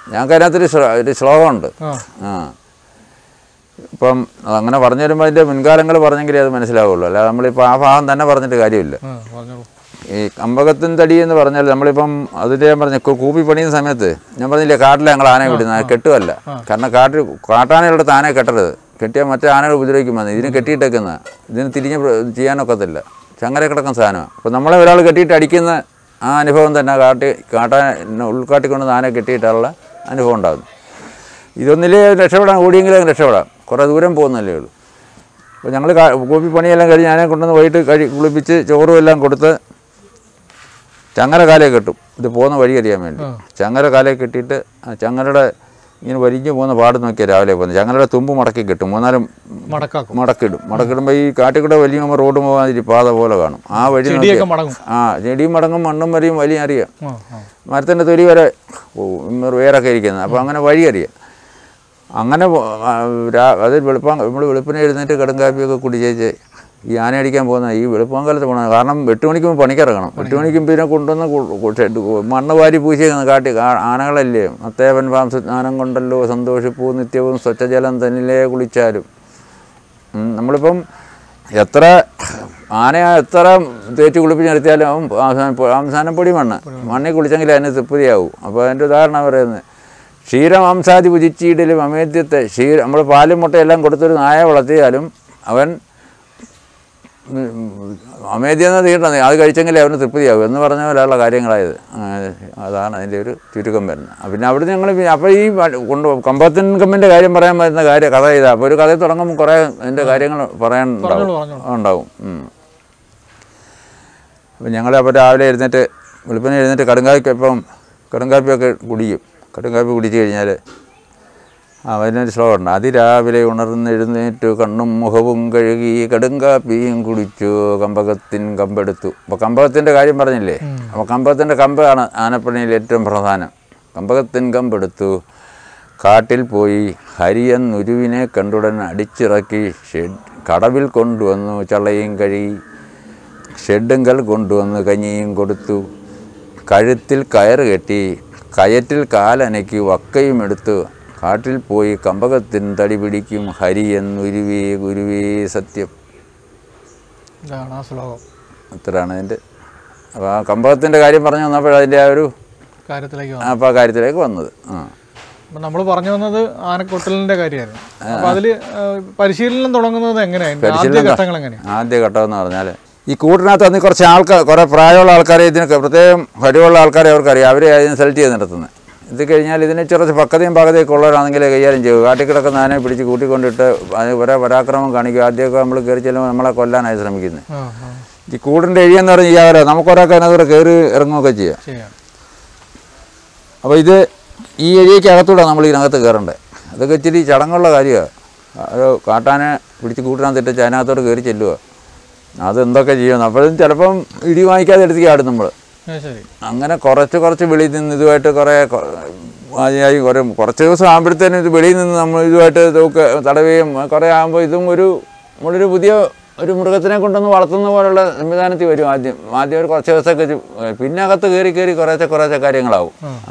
ഞങ്ങൾക്ക് അതിനകത്തൊരു ശ്ലോ- ഒരു ശ്ലോകമുണ്ട് ആ ആ ഇപ്പം അങ്ങനെ പറഞ്ഞു വരുമ്പോൾ അതിൻ്റെ മുൻകാലങ്ങൾ പറഞ്ഞെങ്കിലേ അത് മനസ്സിലാവുള്ളൂ അല്ലാതെ നമ്മളിപ്പോൾ ആ ഭാഗം തന്നെ പറഞ്ഞിട്ട് കാര്യമില്ല ആ പറഞ്ഞോളൂ ഈ കമ്പകത്തിൻ തടി എന്ന് പറഞ്ഞാൽ നമ്മളിപ്പം അതിൻ്റെ ഞാൻ പറഞ്ഞ കൂ- കൂപ്പി പണിയുന്ന സമയത്ത് ഞാൻ പറഞ്ഞില്ലേ കാട്ടിലെ ഞങ്ങൾ ആനയെ വിടുന്നത് അത് കെട്ടുമല്ല കാരണം കാട്ടിൽ കാട്ടാനകളുടെ ആനയെ കെട്ടരുത് കെട്ടിയാൽ മറ്റേ ആനകൾ ഉപദ്രവിക്കും വന്ന് ഇതിന് കെട്ടിയിട്ടേക്കുന്ന ഇതിന് തിരിഞ്ഞ് പ്ര- ചെയ്യാനൊക്കത്തില്ല ചങ്ങല കിടക്കുന്ന സാധനമാണ് അപ്പോൾ നമ്മളെ ഒരാൾ കെട്ടിയിട്ട് അടിക്കുന്ന ആ അനുഭവം തന്നെ കാട്ടി കാട്ടാൻ ഉൾക്കാട്ടിക്കൊണ്ട് ആനയെ കെട്ടിയിട്ടുള്ള അനുഭവം ഉണ്ടാകുന്നു ഇതൊന്നിലേ രക്ഷപ്പെടാൻ ഓടിയെങ്കിലും അങ്ങ് രക്ഷപ്പെടാം കുറേ ദൂരം പോകുന്നല്ലേ ഉള്ളൂ അപ്പോൾ ഞങ്ങൾ കോപ്പി പണിയെല്ലാം കഴിഞ്ഞ് ഞാനെ കൊണ്ടുവന്ന് വൈകിട്ട് കഴി കുളിപ്പിച്ച് ചോറും എല്ലാം കൊടുത്ത് ചങ്ങല കാലേ കെട്ടും ഇത് പോകുന്ന വഴി അറിയാൻ വേണ്ടി ചങ്ങല കാലേ കെട്ടിയിട്ട് ആ ചങ്ങലയുടെ ഇങ്ങനെ വലിഞ്ഞു പോകുന്ന പാട് നോക്കിയാൽ രാവിലെ പോകുന്നത് ചങ്ങലയുടെ തുമ്പ് മടക്കി കെട്ടും മൂന്നാലും മടക്കാക്കും മടക്കിടും മടക്കിടുമ്പോൾ ഈ കാട്ടിക്കൂടെ വലിയ റോഡ് പോകാതിരി പാത പോലെ കാണും ആ വഴി നോക്കിയാൽ ചെടിയൊക്കെ മടങ്ങും ആ ചെടിയും മടങ്ങും മണ്ണും വരെയും വലിയ അറിയാം ആ ആ മരത്തിൻ്റെ തൊലി വരെ പോവും വേറൊക്കെ ഇരിക്കുന്നത് അപ്പോൾ അങ്ങനെ വഴി അറിയാം അങ്ങനെ പോ- ആ, രാ- അത് വെളുപ്പാൻ നമ്മൾ വെളുപ്പിനെ എഴുന്നേറ്റ് കടുങ്കാപ്പിയൊക്കെ കുടിച്ചേച്ച് ഈ ആന അടിക്കാൻ പോകുന്ന ഈ വെളുപ്പാങ്കാലത്ത് പോകണം കാരണം എട്ട് മണിക്ക് മുമ്പ് പണിക്കിറങ്ങണം എട്ട് മണിക്ക് പിന്നെ കൊണ്ടുവന്ന് കു- കു- ഷെഡ് കു- മണ്ണ് വാരി പൂശിയേക്കുന്ന കാട്ടി കാ- ആനകളല്ലേ മത്തേവൻ പാംസ സ്നാനം കൊണ്ടല്ലോ സന്തോഷിപ്പൂ നിത്യവും സ്വച്ഛജലം തന്നിലേ കുളിച്ചാലും ഉം, നമ്മളിപ്പം എത്ര ആനയെ എത്ര തേച്ച് കുളിപ്പിച്ച് നിർത്തിയാലും അവൻ അവസാനം പൊ- അവസാനം പൊടി മണ്ണ് മണ്ണിൽ കുളിച്ചെങ്കിൽ അതിന് തൃപ്തിയാവും അപ്പോൾ അതിൻ്റെ ഉദാഹരണം പറയുന്നത് ക്ഷീരമാംസാദി പുജിച്ചീടലും അമേദ്യത്തെ ക്ഷീര നമ്മൾ പാലും മുട്ടയെല്ലാം കൊടുത്തൊരു നായ വളർത്തിയാലും അവൻ അമേദ്യം എന്ന് തീട്ടണം അത് കഴിച്ചെങ്കിലേ അവന് തൃപ്തിയാവും എന്ന് പറഞ്ഞ പോലെയുള്ള കാര്യങ്ങളായത് ആ, അതാണ് അതിൻ്റെ ഒരു ചുരുക്കം വരുന്നത് ആ, പിന്നെ അവിടെ ഞങ്ങൾ അപ്പോൾ ഈ വ- കൊണ്ട് കമ്പത്തിൻ കമ്പിൻ്റെ കാര്യം പറയാൻ പറ്റുന്ന കാര്യം കഥ ഇതാ അപ്പോൾ ഒരു കഥ തുടങ്ങുമ്പോൾ കുറേ അതിൻ്റെ കാര്യങ്ങൾ പറയാൻ പറഞ്ഞോളൂ പറഞ്ഞോളൂ ഉണ്ടാവും ഉം. അപ്പം ഞങ്ങൾ അപ്പോൾ രാവിലെ എഴുന്നേറ്റ് വെളുപ്പിനെ എഴുന്നേറ്റ് കടുങ്കാപ്പിപ്പം കടുങ്കാപ്പിയൊക്കെ കുടിക്കും കടുങ്കാപ്പി കുടിച്ച് കഴിഞ്ഞാൽ ആ അതിനൊരു ശ്ലോകമുണ്ട് അതിരാവിലെ ഉണർന്ന് എഴുന്നേറ്റു കണ്ണും മുഖവും കഴുകി കടുങ്കാപ്പിയും കുടിച്ചു കമ്പകത്തിൻ കമ്പെടുത്തു അപ്പോൾ കമ്പകത്തിൻ്റെ കാര്യം പറഞ്ഞില്ലേ അപ്പോൾ കമ്പകത്തിൻ്റെ കമ്പാണ് ആനപ്പണിയിൽ ഏറ്റവും പ്രധാനം കമ്പകത്തിൻ കമ്പെടുത്തു കാട്ടിൽ പോയി ഹരിയൻ നുരുവിനെ കണ്ടുടൻ അടിച്ചിറക്കി ഷെഡ് കടവിൽ കൊണ്ടുവന്നു ചള്ളയും കഴുകി ഷെഡുങ്കൽ കൊണ്ടുവന്ന് കഞ്ഞിയും കൊടുത്തു കഴുത്തിൽ കയറ് കെട്ടി കയറ്റിൽ കാലനയ്ക്ക് വക്കയും എടുത്തു കാട്ടിൽ പോയി കമ്പകത്തിൻ തടി പിടിക്കും ഹരി എന്നുരുവേ ഗുരുവേ സത്യം ഇതാണ് ആ ശ്ലോകം അത്രയാണ് അതിൻ്റെ അപ്പോൾ ആ കമ്പകത്തിൻ്റെ കാര്യം പറഞ്ഞു വന്നപ്പോൾ അതിൻ്റെ ആ ഒരു കാര്യത്തിലേക്ക് ആ അപ്പോൾ ആ കാര്യത്തിലേക്ക് വന്നത് ആ അപ്പം നമ്മൾ പറഞ്ഞു വന്നത് ആനക്കൊട്ടലിന്റെ കാര്യമായിരുന്നു അപ്പം അതിൽ പരിശീലനം തുടങ്ങുന്നത് എങ്ങനെയാണ് ആദ്യ ഘട്ടങ്ങൾ എങ്ങനെയാണ് ആദ്യ ഘട്ടം എന്ന് പറഞ്ഞാൽ ഈ കൂട്ടിനകത്ത് അന്ന് കുറച്ച് ആൾക്കാർ കുറേ പ്രായമുള്ള ആൾക്കാരെ ഇതിനൊക്കെ പ്രത്യേകം കഴിവുള്ള ആൾക്കാരെ അവർക്കറിയാം അവരെ അതിന് സെലക്ട് ചെയ്ത് നടത്തുന്നത് ഇത് കഴിഞ്ഞാൽ ഇതിന് കുറച്ച് പക്വതയും പകതയൊക്കെ ഉള്ളവരാണെങ്കിൽ കൈകാര്യം ചെയ്യും കാട്ടിക്കിടക്കുന്ന ആനയെ പിടിച്ച് കൂട്ടിക്കൊണ്ടിട്ട് അത് ഒരേ പരാക്രമം കാണിക്കും ആദ്യമൊക്കെ നമ്മൾ കയറി ചെല്ലുമ്പോൾ നമ്മളെ കൊല്ലാനായി ശ്രമിക്കുന്നത് ആ ആ ഈ കൂടിൻ്റെ എഴിയെന്ന് പറഞ്ഞ് ചെയ്യാമല്ലോ നമുക്കൊരാൾക്ക് അതിനകത്ത് കയറി ഇറങ്ങുകയൊക്കെ ചെയ്യാം ചെയ്യാം അപ്പോൾ ഇത് ഈ ഏരിയയ്ക്ക് അകത്തൂടെ നമ്മൾ ഇതിനകത്ത് കയറണ്ടേ അതൊക്കെ ഇച്ചിരി ചടങ്ങുള്ള കാര്യമാണ് ഒരു കാട്ടാനെ പിടിച്ച് കൂട്ടിനകത്ത് ഇട്ടിച്ച് അതിനകത്തോട്ട് കയറി ചെല്ലുക അതെന്തൊക്കെ ചെയ്യണം അപ്പോഴും ചിലപ്പം ഇടി വാങ്ങിക്കാതെ എടുത്ത് ചാടും നമ്മൾ ആ, ശരി അങ്ങനെ കുറച്ച് കുറച്ച് വെളിയിൽ നിന്ന് ഇതുമായിട്ട് കുറേ കൊ- ആയി കുറേ കുറച്ച് ദിവസം ആകുമ്പോഴത്തേനും ഇത് വെളിയിൽ നിന്ന് നമ്മൾ ഇതുമായിട്ട് ഇതൊക്കെ തടവുകയും കുറേ ആകുമ്പോൾ ഇതും ഒരു നമ്മളൊരു പുതിയ ഒരു മൃഗത്തിനെ കൊണ്ടൊന്ന് വളർത്തുന്ന പോലുള്ള സംവിധാനത്തിൽ വരും ആദ്യം ആദ്യം ഒരു കുറച്ച് ദിവസമൊക്കെ ഇത് പിന്നെ അകത്ത് കയറി കയറി കുറേശ്ശെ കുറേശ്ശെ കാര്യങ്ങളാവും ആ ആ.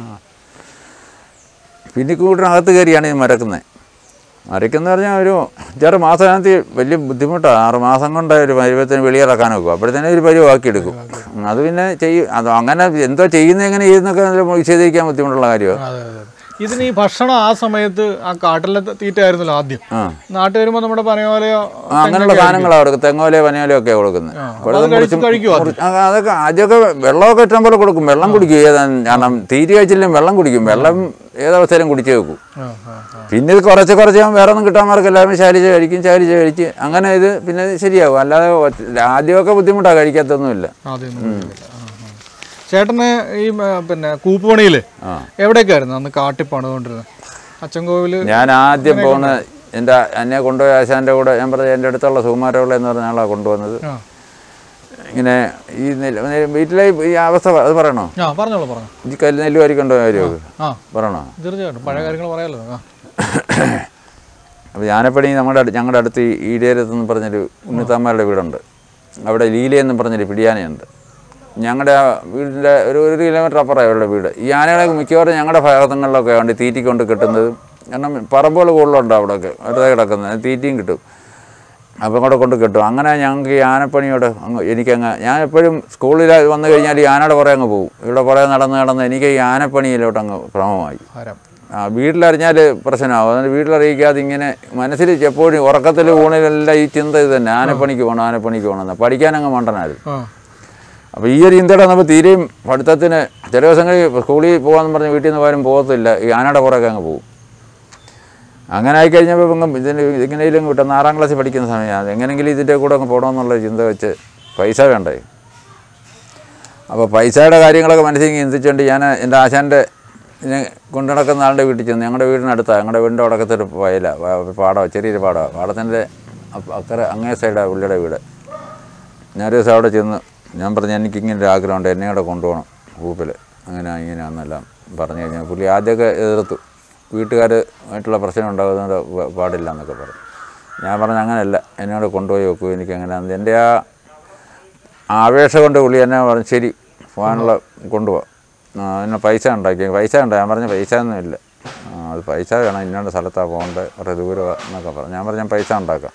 പിന്നെ കൂട്ടിനകത്ത് കയറിയാണ് ഇത് മരക്കുന്നത് മരയ്ക്കെന്ന് പറഞ്ഞാൽ ഒരു അഞ്ചാറ് മാസത്തിനകത്ത് വലിയ ബുദ്ധിമുട്ടാണ് ആറ് മാസം കൊണ്ട് ഒരു പരുവത്തിന് വെളിയിറക്കാൻ വെക്കും അപ്പോഴത്തേനും ഒരു പരുവാക്കിയെടുക്കും ഉം, അത് പിന്നെ ചെയ്യും അത് അങ്ങനെ എന്തോ ചെയ്യുന്നത് എങ്ങനെ ചെയ്യുന്നൊക്കെ വിശദീകരിക്കാൻ ബുദ്ധിമുട്ടുള്ള കാര്യമാണ് അതെ അതെ അതെ. ഇതിന് ഈ ഭക്ഷണം ആ സമയത്ത് ആ കാട്ടിലെ തീറ്റയായിരുന്നല്ലോ ആദ്യം ആ നാട്ടിൽ വരുമ്പോൾ നമ്മുടെ പനയോലയോ ആ, അങ്ങനെയുള്ള സാധനങ്ങളാണ് കൊടുക്കും തെങ്ങോലയോ പനയോലയോ ഒക്കെ കൊടുക്കുന്നത് ആ, അപ്പോൾ അത് കഴിച്ച് കഴിക്കുമോ അത്? മുറിച്ച് ആ, അതൊക്കെ ആദ്യമൊക്കെ വെള്ളമൊക്കെ ഇഷ്ടം പോലെ കൊടുക്കും വെള്ളം കുടിക്കും ഏതാ കാരണം തീറ്റ കഴിച്ചില്ലെങ്കിൽ വെള്ളം കുടിക്കും വെള്ളം ഏതവസ്ഥയിലും കുടിച്ചു വെക്കും ആ ആ ആ പിന്നെ ഇത് കുറച്ച് കുറച്ച് വേറെ ഒന്നും കിട്ടാൻ എല്ലാവരും ശാലിച്ച് കഴിക്കും ശാലിച്ച് കഴിച്ച് അങ്ങനെ ഇത് പിന്നെ ഇത് ശരിയാവും അല്ലാതെ ഒറ്റ- ആദ്യമൊക്കെ ബുദ്ധിമുട്ടാണ് കഴിക്കാത്തൊന്നുമില്ല ആദ്യം ഒന്നും കഴിക്കില്ല. ആ, ആ. ചേട്ടന് ഈ ആ, പിന്നെ കൂപ്പുപണിയിൽ ആ എവിടേക്കായിരുന്നു അന്ന് കാട്ടി പണിതുകൊണ്ടിരുന്നത് അച്ചൻകോവില് ഞാൻ ആദ്യം പോകുന്ന എൻ്റെ എന്നെ കൊണ്ടുപോയ ആശാൻ്റെ കൂടെ ഞാൻ പറഞ്ഞ എൻ്റെ അടുത്തുള്ള സുകുമാരപിള്ള എന്ന് പറഞ്ഞ ആളാണ് കൊണ്ടുവന്നത് ആ ഇങ്ങനെ ഈ നെല്ല് നെല്ല് വീട്ടിലെ ഈ അവസ്ഥ അത് പറയണോ ആ പറഞ്ഞോളൂ പറഞ്ഞു ഈ കല്ല് നെല്ല് വാരി കൊണ്ടുപോയ കാര്യമൊക്കെ ആ പറയണോ തീർച്ചയായിട്ടും പഴയ കാര്യങ്ങൾ പറയാലോ ആ അപ്പോൾ ഞാനപ്പണി നമ്മുടെ അടു- ഞങ്ങളുടെ അടുത്ത് ഈ ഈടേരത്ത് എന്ന് പറഞ്ഞൊരു ഉണ്ണിത്താമ്മയുടെ വീടുണ്ട് അവിടെ ലീലയെന്ന് പറഞ്ഞൊരു പിടിയാനയുണ്ട് ഞങ്ങളുടെ ആ വീടിൻ്റെ ഒരു ഒരു കിലോമീറ്റർ അപ്പുറം അവരുടെ വീട് ഈ ആനകളെ മിക്കവാറും ഞങ്ങളുടെ ഭാഗങ്ങളിലൊക്കെ ഉണ്ട് തീറ്റി കൊണ്ട് കിട്ടുന്നത് കാരണം പറമ്പുകൾ കൂടുതലുണ്ട് അവിടെയൊക്കെ വെറുതെ കിടക്കുന്നത് തീറ്റിയും കിട്ടും അപ്പം കൂടെ കൊണ്ട് കിട്ടും അങ്ങനെ ഞങ്ങൾക്ക് ഈ ആനപ്പണിയോട് അങ്ങ് എനിക്കങ്ങ് ഞാൻ എപ്പോഴും സ്കൂളിൽ വന്നു കഴിഞ്ഞാൽ ഈ ആനയുടെ പുറകെ അങ്ങ് പോകും ഇവിടെ പുറകെ നടന്ന് നടന്ന് എനിക്ക് ഈ ആനപ്പണിയിലോട്ട് അങ്ങ് ഭ്രമമായി ഹരം ആ വീട്ടിലറിഞ്ഞാൽ പ്രശ്നമാവും അതുകൊണ്ട് വീട്ടിലറിയിക്കാതെ ഇങ്ങനെ മനസ്സിൽ എപ്പോഴും ഉറക്കത്തിൽ ഊണിലെല്ലാം ഈ ചിന്ത ഇത് തന്നെ ആനപ്പണിക്ക് പോകണം ആനപ്പണിക്ക് പോകണം എന്ന് പഠിക്കാനങ്ങ് മണ്ടനായിരുന്നു ആ അപ്പോൾ ഈ ഒരു ചിന്തയുടെ നമ്മൾ തീരെയും പഠിത്തത്തിന് ചില ദിവസങ്ങളിൽ സ്കൂളിൽ പോകാമെന്ന് പറഞ്ഞ് വീട്ടിൽ നിന്ന് പോയാലും പോകത്തില്ല ഈ ആനയുടെ പുറകെ അങ്ങ് പോകും അങ്ങനെ ആയിക്കഴിഞ്ഞപ്പോൾ ഇപ്പം ഇതിന് എങ്ങനെയെങ്കിലും കിട്ടുന്ന ആറാം ക്ലാസ്സിൽ പഠിക്കുന്ന സമയമാണ് എങ്ങനെയെങ്കിലും ഇതിൻ്റെ കൂടെ അങ്ങ് പോകണമെന്നുള്ള ചിന്ത വെച്ച് പൈസ വേണ്ടേ അപ്പോൾ പൈസയുടെ കാര്യങ്ങളൊക്കെ മനസ്സിൽ ചിന്തിച്ചുകൊണ്ട് ഞാൻ എൻ്റെ ആശാൻ്റെ ഇതിനെ കൊണ്ടു നടക്കുന്ന ആളുടെ വീട്ടിൽ ചെന്ന് ഞങ്ങളുടെ വീടിനടുത്താണ് ഞങ്ങളുടെ വീടിൻ്റെ അടക്കത്തൊരു വയല പാടമാണ് ചെറിയൊരു പാടമാണ് പാടത്തിൻ്റെ അപ്പ- അക്കരെ അങ്ങേ സൈഡാണ് പുള്ളിയുടെ വീട് ഞാൻ ഒരു ദിവസം അവിടെ ചെന്ന് ഞാൻ പറഞ്ഞു എനിക്ക് ഇങ്ങനെ ഒരു ആഗ്രഹമുണ്ട് എന്നെ കൂടെ കൊണ്ടുപോകണം ഗ്രൂപ്പിൽ അങ്ങനെ ഇങ്ങനെയാണെന്നെല്ലാം പറഞ്ഞു കഴിഞ്ഞാൽ പുള്ളി ആദ്യമൊക്കെ എതിർത്തു വീട്ടുകാരുമായിട്ടുള്ള പ്രശ്നം ഉണ്ടാകുന്നത് പ- പാടില്ല എന്നൊക്കെ പറഞ്ഞു ഞാൻ പറഞ്ഞു അങ്ങനെയല്ല എന്നോട് കൊണ്ടുപോയി വെക്കൂ എനിക്ക് അങ്ങനെ എൻ്റെ ആ ആവേശം കൊണ്ട് പുള്ളി എന്നെ പറഞ്ഞു ശരി പോകാനുള്ള കൊണ്ടുപോകാം എന്നെ പൈസ ഉണ്ടാക്കി പൈസ ഉണ്ടോ ഞാൻ പറഞ്ഞു പൈസ ഒന്നുമില്ല ആ, അത് പൈസ വേണം ഇന്നോട് സ്ഥലത്താണ് പോകേണ്ടത് കുറേ ദൂരം എന്നൊക്കെ പറഞ്ഞു ഞാൻ പറഞ്ഞു ഞാൻ പൈസ ഉണ്ടാക്കാം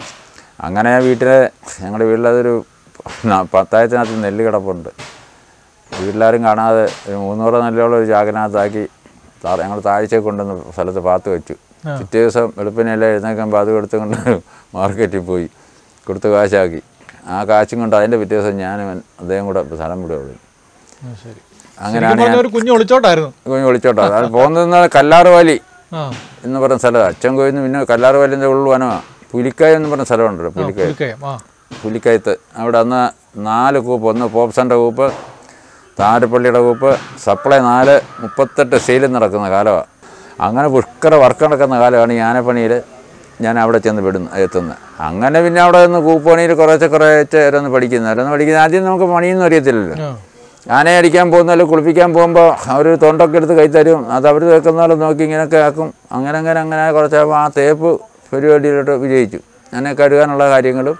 അങ്ങനെ വീട്ടിലെ ഞങ്ങളുടെ വീട്ടിലതൊരു ന- പത്തായത്തിനകത്ത് നെല്ല് കിടപ്പുണ്ട് വീട്ടിലാരും കാണാതെ ഒരു മുന്നൂറ് നെല്ലോളം ഒരു ചാക്കിനകത്താക്കി താ- ഞങ്ങൾ താഴ്ച കൊണ്ടുവന്ന് സ്ഥലത്ത് പാത്ത് വെച്ചു പിറ്റേ ദിവസം വെളുപ്പിനെല്ലാം എഴുന്നേക്കുമ്പോൾ അത് കൊടുത്തുകൊണ്ട് മാർക്കറ്റിൽ പോയി കൊടുത്ത് കാശാക്കി ആ കാശും കൊണ്ട് അതിൻ്റെ പിറ്റേ ദിവസം ഞാനും അവൻ- അദ്ദേഹം കൂടെ സ്ഥലം വിടുകയുള്ളൂ ആ, ശരി അങ്ങനെയാണ് ശരിക്കും പറഞ്ഞാൽ ഒരു കുഞ്ഞു ഒളിച്ചോട്ടായിരുന്നു കുഞ്ഞ് വിളിച്ചോട്ടോ അത് പോകുന്നത് കല്ലാറ് വാലി ആ എന്ന് പറഞ്ഞ സ്ഥലമാണ് അച്ഛൻ കോയിന്ന് പിന്നെ കല്ലാറ് വാലിൻ്റെ ഉള്ളു വനമാണ് പുലിക്കായ എന്ന് പറഞ്ഞ സ്ഥലമുണ്ടല്ലോ പുലിക്കായ പുലിക്കയം ആ പുലിക്കയത്ത് അവിടെ അന്ന് നാല് കൂപ്പ് ഒന്ന് പോപ്സൻ്റെ കൂപ്പ് താരപ്പള്ളിയുടെ കൂപ്പ് സപ്ലൈ നാല് മുപ്പത്തെട്ട് സെയിലും നടക്കുന്ന കാലമാണ് അങ്ങനെ പുഷ്കര വർക്ക് നടക്കുന്ന കാലമാണ് ഈ ആനപ്പണിയിൽ ഞാൻ അവിടെ ചെന്ന് വിടുന്നു എത്തുന്നത് അങ്ങനെ പിന്നെ അവിടെ നിന്ന് കൂപ്പണിയിൽ കുറേശ്ശെ കുറേശ്ശെ ഓരോന്ന് പഠിക്കുന്നത് ഓരോന്ന് പഠിക്കുന്നത് ആദ്യം നമുക്ക് പണിയൊന്നും അറിയത്തില്ലല്ലോ ആ ആനയെ അടിക്കാൻ പോകുന്ന അല്ലെങ്കിൽ കുളിപ്പിക്കാൻ പോകുമ്പോൾ അവർ തൊണ്ടൊക്കെ എടുത്ത് കൈ തരും അത് അവർ തേക്കുന്ന പോലെ നോക്കി ഇങ്ങനെയൊക്കെ ആക്കും അങ്ങനെ അങ്ങനെ അങ്ങനെ കുറച്ചാകുമ്പോൾ ആ തേപ്പ് പരിപാടിയിലോട്ട് വിജയിച്ചു അങ്ങനെ കഴുകാനുള്ള കാര്യങ്ങളും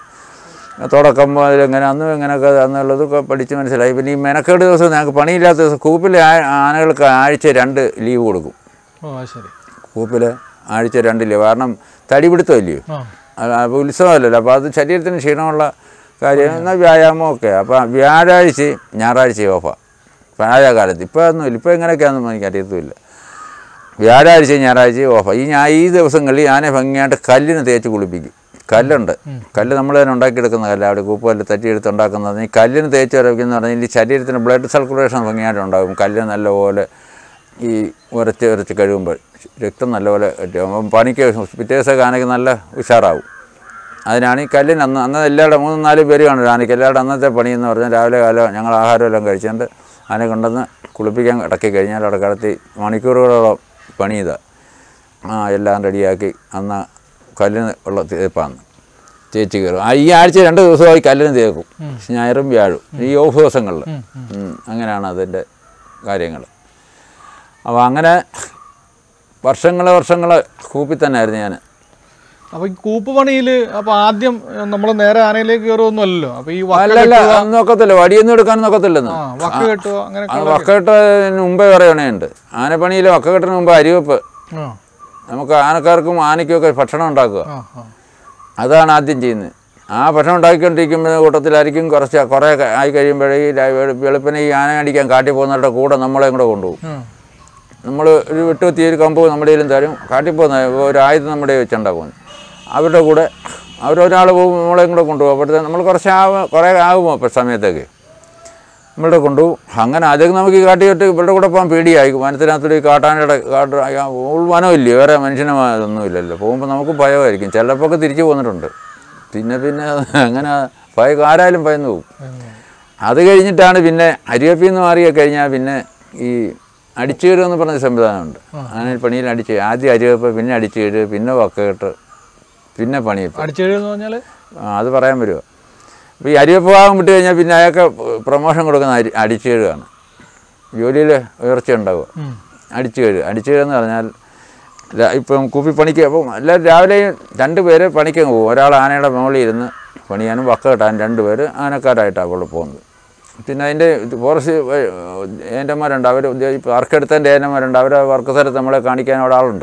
തുടക്കം മുതൽ എങ്ങനെ അന്നും എങ്ങനെയൊക്കെ അന്നുള്ളതൊക്കെ പഠിച്ച് മനസ്സിലായി പിന്നെ ഈ മെനക്കേട് ദിവസം ഞങ്ങൾക്ക് പണിയില്ലാത്ത ദിവസം കൂപ്പിലെ ആ- ആനകൾക്ക് ആഴ്ച രണ്ട് ലീവ് കൊടുക്കും ഓ അത് ശരി കൂപ്പിൽ ആഴ്ച രണ്ട് ലീവ് കാരണം തടിപിടുത്തമില്ലയോ ആ അത് അത് ഉത്സവമല്ലല്ലോ അപ്പോൾ അത് ശരീരത്തിന് ക്ഷീണമുള്ള കാര്യം എന്നാൽ വ്യായാമമൊക്കെ അപ്പോൾ വ്യാഴാഴ്ചയും ഞായറാഴ്ചയും ഓഫാണ് പഴയ കാലത്ത് ഇപ്പോൾ ഒന്നുമില്ല ഇപ്പോൾ എങ്ങനെയൊക്കെയാണെന്ന് എനിക്ക് അറിയത്തുമില്ല വ്യാഴാഴ്ചയും ഞായറാഴ്ചയും ഓഫാണ് ഈ ഞാൻ ഈ ദിവസങ്ങളിൽ ആനെ ഭംഗിയായിട്ട് കല്ലിന് തേച്ച് കുളിപ്പിക്കും കല്ലുണ്ട് കല്ല് നമ്മൾ തന്നെ ഉണ്ടാക്കിയെടുക്കുന്ന കല്ല് അവിടെ കൂപ്പുകല്ല് തട്ടിയെടുത്ത് ഉണ്ടാക്കുന്നത് ഈ കല്ലിന് തേച്ച് ഉരയ്ക്കുന്ന പറഞ്ഞാൽ ഈ ശരീരത്തിന് ബ്ലഡ് സർക്കുലേഷൻ ഭംഗിയായിട്ട് ഉണ്ടാകും കല്ല് നല്ലപോലെ ഈ ഉരച്ച് ഉരച്ച് കഴിയുമ്പോൾ രക്തം നല്ലപോലെ കിട്ടും അപ്പം പണിക്ക് പിറ്റേ ദിവസമൊക്കെ ആനയ്ക്ക് നല്ല ഉഷാറാവും അതിനാണ് ഈ കല്ലിന് അന്ന് അന്ന് എല്ലാവരുടെ മൂന്നും നാല് പേര് കാണും ആനയ്ക്ക് എല്ലാവരുടെ അന്നത്തെ പണി എന്ന് പറഞ്ഞാൽ രാവിലെ കാലം ഞങ്ങൾ ആഹാരമെല്ലാം കഴിച്ചുകൊണ്ട് ആന കൊണ്ടുവന്ന് കുളിപ്പിക്കാൻ ഇടക്കി കഴിഞ്ഞാൽ അവിടെ കിടത്തി മണിക്കൂറുകളോളം പണി ചെയ്താ ആ എല്ലാം റെഡിയാക്കി അന്ന് കല്ലിന് ഉള്ള തേപ്പാന്ന് തേച്ച് കയറും ആ ഈ ആഴ്ച രണ്ട് ദിവസമായി കല്ലിന് തേക്കും ഞായറും വ്യാഴും ഈ ഓഫ് ദിവസങ്ങളിൽ ഉം, അങ്ങനെയാണ് അതിൻ്റെ കാര്യങ്ങൾ അപ്പോൾ അങ്ങനെ വർഷങ്ങൾ വർഷങ്ങൾ കൂപ്പി തന്നെയായിരുന്നു ഞാൻ അപ്പൊ ഈ കൂപ്പ് പണിയിൽ അപ്പൊ ആദ്യം നമ്മൾ നേരെ ആനയിലേക്ക് കയറുമൊന്നും അല്ലല്ലോ അപ്പൊ ഈ വക്ക അല്ലല്ല അന്ന് നോക്കത്തില്ല വടിയൊന്നും എടുക്കാനും നോക്കത്തില്ലെന്ന് ആ വക്ക കെട്ടുക അങ്ങനെ ആ വക്കകെട്ടിന് മുമ്പേ പറയണേണ്ട് ആനപ്പണിയിൽ വക്കകെട്ടിന് മുമ്പ് അരിവെപ്പ് ആ നമുക്ക് ആനക്കാർക്കും ആനയ്ക്കുമൊക്കെ ഭക്ഷണം ഉണ്ടാക്കുക ആ ആ അതാണ് ആദ്യം ചെയ്യുന്നത് ആ ഭക്ഷണം ഉണ്ടാക്കിക്കൊണ്ടിരിക്കുമ്പോൾ കൂട്ടത്തിലായിരിക്കും കുറച്ച് കുറേ ക- ആയി കഴിയുമ്പോഴേ ഈ ല- വെളു- വെളുപ്പിനെ ഈ ആന അടിക്കാൻ കാട്ടി പോകുന്നവരുടെ കൂടെ നമ്മളെയും കൂടെ കൊണ്ടുപോകും ആ നമ്മൾ ഒരു വെട്ടുകുത്തി ഒരു കമ്പ് നമ്മുടെ കയ്യിലും തരും കാട്ടി പോകുന്ന ഒരു ആയുധം നമ്മുടെ കയ്യിൽ വെച്ചുണ്ടാകും അവരുടെ കൂടെ അവരൊരാൾ പോകും നമ്മളെയും കൂടെ കൊണ്ടുപോകും അപ്പോഴത്തെ നമ്മൾ കുറച്ച് ആവും കുറേ ആകുമോ അപ്പോൾ സമയത്തേക്ക് നമ്മളുടെ കൊണ്ടുപോകും അങ്ങനെ ആദ്യം നമുക്ക് ഈ കാട്ടിയിട്ട് ഇവരുടെ കൂടെ പോകാൻ പേടിയായി വനത്തിനകത്തൊരു ഈ കാട്ടാനയുടെ കാട്ട് ഉൾ വനമില്ലേ വേറെ മനുഷ്യനെ ഒന്നും ഇല്ലല്ലോ പോകുമ്പോൾ നമുക്ക് ഭയമായിരിക്കും ചിലപ്പോൾ തിരിച്ചു പോന്നിട്ടുണ്ട് പിന്നെ പിന്നെ അങ്ങനെ ഭയം ആരായാലും ഭയന്ന് പോകും അത് കഴിഞ്ഞിട്ടാണ് പിന്നെ അരിയപ്പിൽ നിന്ന് മാറിയ കഴിഞ്ഞാൽ പിന്നെ ഈ അടിച്ചുകയറുക എന്ന് പറഞ്ഞ സംവിധാനമുണ്ട് അങ്ങനെ പണിയിൽ അടിച്ച് ആദ്യം അരിവെപ്പ് പിന്നെ അടിച്ചുകയറ് പിന്നെ വക്കകെട്ട് പിന്നെ പണിയപ്പ് അടിച്ചെഴുന്ന് പറഞ്ഞാല് ആ, അത് പറയാൻ വരുമോ അപ്പോൾ ഈ അരിവെപ്പ് ഭാഗം വിട്ട് കഴിഞ്ഞാൽ പിന്നെ അയാൾക്ക് പ്രൊമോഷൻ കൊടുക്കുന്ന അരി അടിച്ചു കഴുകാണ് ജോലിയിൽ ഉയർച്ച ഉണ്ടാവുക ഉം. അടിച്ചു കഴുകുക അടിച്ചു കഴുകുക എന്ന് പറഞ്ഞാൽ ര- ഇപ്പം കുപ്പി പണിക്ക് അപ്പം എല്ലാവരും രാവിലെയും രണ്ട് പേര് പണിക്കങ്ങ് പോകും ഒരാൾ ആനയുടെ മുകളിൽ ഇരുന്ന് പണിയാനും വക്ക കെട്ടാനും രണ്ട് പേര് ആനക്കാരായിട്ടാണ് അവിടെ പോകുന്നത് പിന്നെ അതിൻ്റെ ഫോറസ്റ്റ് ഏൻ്റന്മാരുണ്ട് അവർ വർക്കെടുത്തതിൻ്റെ ഏൻ്റന്മാരുണ്ട് അവരെ വർക്ക് സ്ഥലത്ത് നമ്മളെ കാണിക്കാൻ അവിടെ ആളുണ്ട്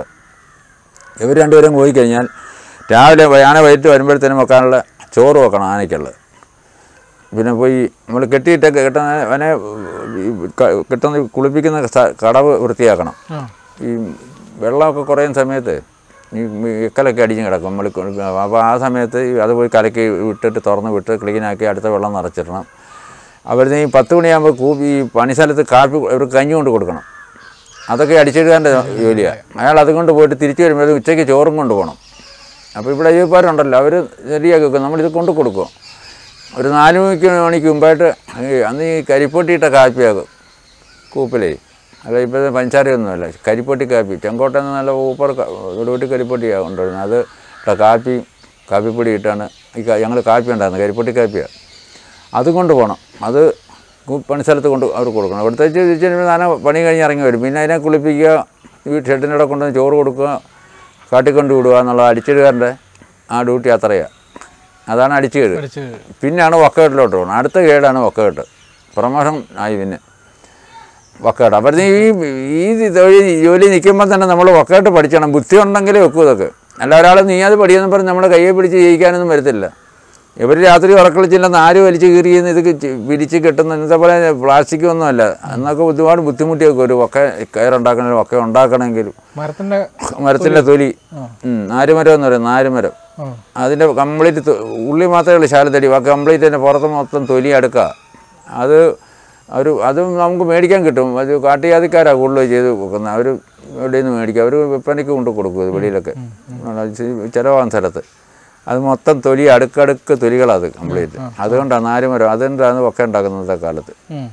ഇവർ രണ്ടുപേരും പോയി കഴിഞ്ഞാൽ രാവിലെ ആന വൈകിട്ട് വരുമ്പോഴത്തേനും വെക്കാനുള്ള ചോറ് വെക്കണം ആനയ്ക്കുള്ളത് പിന്നെ പോയി നമ്മൾ കെട്ടിയിട്ടൊക്കെ കെട്ടുന്ന അവനെ ഈ ക- കെട്ടുന്ന കുളിപ്പിക്കുന്ന സ്ഥ- കടവ് വൃത്തിയാക്കണം ആ ഈ വെള്ളമൊക്കെ കുറയുന്ന സമയത്ത് ഈ ഇക്കലൊക്കെ അടിഞ്ഞ് കിടക്കും നമ്മൾ അപ്പോൾ ആ സമയത്ത് ഈ അത് പോയി കലക്കി വിട്ടിട്ട് തുറന്ന് വിട്ട് ക്ലീനാക്കി അടുത്ത വെള്ളം നിറച്ചിടണം അവിടുന്ന് ഈ പത്ത് മണിയാകുമ്പോൾ കൂപ്പി ഈ പണിസ്ഥലത്ത് കാപ്പി ഇവർക്ക് കഞ്ഞി കൊണ്ട് കൊടുക്കണം അതൊക്കെ അടിച്ചിടുകാൻ്റെ ജോലിയാണ് അയാൾ അതുകൊണ്ട് പോയിട്ട് തിരിച്ചു വരുമ്പോൾ ഉച്ചയ്ക്ക് ചോറും കൊണ്ട് പോകണം അപ്പോൾ ഇവിടെ അയ്യപ്പാരുണ്ടല്ലോ അവർ ശരിയാക്കി വെക്കും നമ്മളിത് കൊണ്ട് കൊടുക്കും ഒരു നാല് മണിക്ക് മണിക്ക് മുമ്പായിട്ട് ഈ അന്ന് ഈ കരിപ്പൊട്ടിയിട്ട കാപ്പിയാകും കൂപ്പിലേ അല്ല ഇപ്പോഴത്തെ പഞ്ചാരയൊന്നുമല്ല കരിപ്പൊട്ടി കാപ്പി ചെങ്കോട്ടയിൽ നിന്ന് നല്ല ഊപ്പർ ഇവിടോട്ട് കരിപ്പൊട്ടിയാണ് കൊണ്ടുവരുന്നത് അത് ഇട്ട കാപ്പി കാപ്പിപ്പൊടി ഇട്ടാണ് ഈ ഞങ്ങൾ കാപ്പി ഉണ്ടായിരുന്നത് കരിപ്പൊട്ടി കാപ്പിയാണ് അത് കൊണ്ട് പോകണം അത് കു- പണിസ്ഥലത്ത് കൊണ്ട് അവർ കൊടുക്കണം ഇവിടുത്തെ തിരിച്ച് കഴിയുമ്പോൾ നാന പണി കഴിഞ്ഞ് ഇറങ്ങി വരും പിന്നെ അതിനെ കുളിപ്പിക്കുക ഈ ഷെഡിൻ്റെ അവിടെ കൊണ്ടുവന്ന് ചോറ് കൊടുക്കുക കാട്ടിക്കൊണ്ട് വിടുക എന്നുള്ള അടിച്ചിടുകാരൻ്റെ ആ ഡ്യൂട്ടി അത്രയാണ് അതാണ് അടിച്ചുകേട് പഠിച്ച് പിന്നെയാണ് വക്കകെട്ടിലോട്ട് പോകുന്നത് അടുത്ത കേടാണ് വക്കകെട്ട് പ്രമോഷൻ ആയി പിന്നെ വക്കകെട്ട് അപ്പം ഈ ഈ തൊഴിൽ ജോലി നിൽക്കുമ്പോൾ തന്നെ നമ്മൾ വക്കകെട്ട് പഠിക്കണം ബുദ്ധി ഉണ്ടെങ്കിലേ വെക്കൂ ഇതൊക്കെ അല്ല ഒരാൾ നീ അത് പഠിയെന്ന് പറഞ്ഞ് നമ്മളെ കയ്യെ പിടിച്ച് ജയിക്കാനൊന്നും വരത്തില്ല ഇവർ രാത്രി ഉറക്കളിച്ചില്ലെന്ന് ആര് വലിച്ച് കീറിയെന്ന് ഇത് ചി- പിരിച്ച് കെട്ടുന്ന ഇന്നത്തെ പോലെ പ്ലാസ്റ്റിക് ഒന്നുമല്ല എന്നൊക്കെ ഒരുപാട് ബുദ്ധിമുട്ടിയൊക്കെ ഒരു വക്ക കയറുണ്ടാക്കണമെങ്കിലും വക്ക ഉണ്ടാക്കണമെങ്കിലും മരത്തിന്റെ മരത്തിൻ്റെ തൊലി ഉം, നാരുമരം എന്ന് പറയും നാരുമരം ആ അതിൻ്റെ കംപ്ലീറ്റ് ഉള്ളി മാത്രമേ ഉള്ളൂ ശാലത്തടി ആ കംപ്ലീറ്റ് അതിൻ്റെ പുറത്ത് മൊത്തം തൊലി അടുക്കുക അത് ഒരു അതും നമുക്ക് മേടിക്കാൻ കിട്ടും അത് കാട്ടുജാതിക്കാരാണ് കൂടുതൽ ചെയ്ത് വെക്കുന്നത് അവർ എവിടെ നിന്ന് മേടിക്കും അവർ വിൽപ്പനയ്ക്ക് കൊണ്ട് കൊടുക്കും ഇത് വെളിയിലൊക്കെ ചിലവാകുന്ന സ്ഥലത്ത് അത് മൊത്തം തൊലി അടുക്കടുക്ക് തൊലികളത് കംപ്ലീറ്റ് അതുകൊണ്ടാണ് നാരുമരം അതുകൊണ്ടാണ് ഒക്കെ ഉണ്ടാക്കുന്നത് കാലത്ത് ഉം.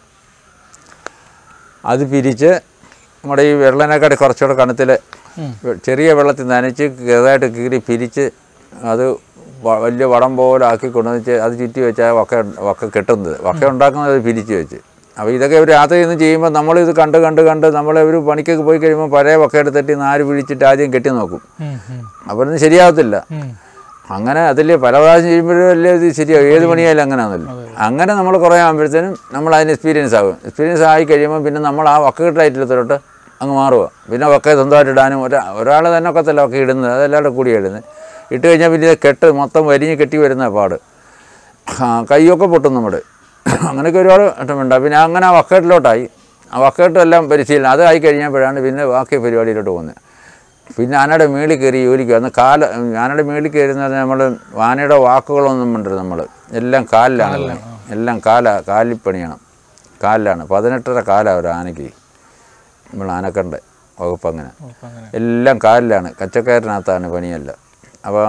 അത് പിരിച്ച് നമ്മുടെ ഈ വെള്ളനേക്കാട് കുറച്ചുകൂടെ കണത്തിൽ ചെറിയ വെള്ളത്തിൽ നനച്ച് ചെറുതായിട്ട് കീറി പിരിച്ച് അത് വ- വലിയ വടം പോലെ ആക്കി കൊണ്ടുവന്ന് അത് ചുറ്റി വെച്ചാൽ വക്ക വക്ക കെട്ടുന്നത് വക്ക ഉണ്ടാക്കുന്നത് അത് പിരിച്ച് വെച്ച് അപ്പോൾ ഇതൊക്കെ ഒരു രാത്രി നിന്ന് ചെയ്യുമ്പോൾ നമ്മളിത് കണ്ട് കണ്ട് കണ്ട് നമ്മൾ ഒരു പണിക്കൊക്കെ പോയി കഴിയുമ്പോൾ പഴയ വക്ക എടുത്തിട്ട് നാര് പിടിച്ചിട്ട് ആദ്യം കെട്ടി നോക്കും ഉം, ഉം, അപ്പോൾ ഒന്നും ശരിയാവത്തില്ല ഉം. അങ്ങനെ അതിൽ പല പ്രാവശ്യം ചെയ്യുമ്പോഴും അല്ലേ ഇത് ശരിയാവും ഏത് പണിയായാലും അങ്ങനെയാണല്ലോ അങ്ങനെ നമ്മൾ കുറേ ആകുമ്പോഴത്തേനും നമ്മൾ അതിന് എക്സ്പീരിയൻസ് ആകും എക്സ്പീരിയൻസ് ആയി കഴിയുമ്പോൾ പിന്നെ നമ്മൾ ആ വക്കകെട്ടായിട്ടില്ലത്തോട്ട് അങ്ങ് മാറുക പിന്നെ വക്ക സ്വന്തമായിട്ട് ഇടാനും ഒരാ ഒരാൾ തന്നെ ഒക്കത്തല്ല വക്ക ഇടുന്നത് അതെല്ലാവരുടെ കൂടി ഇടുന്നത് ഇട്ട് കഴിഞ്ഞാൽ പിന്നെ ഇത് കെട്ട് മൊത്തം വരിഞ്ഞ് കെട്ടി വരുന്ന പാട് ആ, കൈയൊക്കെ പൊട്ടും നമ്മുടെ അങ്ങനെയൊക്കെ ഒരുപാട് ഘട്ടമുണ്ട് പിന്നെ അങ്ങനെ ആ വക്കകെട്ടിലോട്ടായി ആ വക്കകെട്ടെല്ലാം പരിശീലനം അത് ആയി കഴിഞ്ഞപ്പോഴാണ് പിന്നെ ബാക്കി പരിപാടിയിലോട്ട് പോകുന്നത് പിന്നെ ആനയുടെ മേളിൽ കയറി ജോലിക്ക് അന്ന് കാല ആനയുടെ മേളിൽ കയറി എന്ന് പറഞ്ഞാൽ നമ്മൾ ആനയുടെ വാക്കുകളൊന്നും ഉണ്ട് നമ്മൾ എല്ലാം കാലിലാണ് എല്ലാം എല്ലാം കാല കാലിപ്പണിയാണ് കാലിലാണ് പതിനെട്ടര കാലാണ് ഒരു ആനയ്ക്ക് നമ്മൾ ആനക്കണ്ട വകുപ്പ് അങ്ങനെ അപ്പൊ അങ്ങനെ എല്ലാം കാലിലാണ് കച്ചക്കയറിനകത്താണ് പണിയല്ല അപ്പോൾ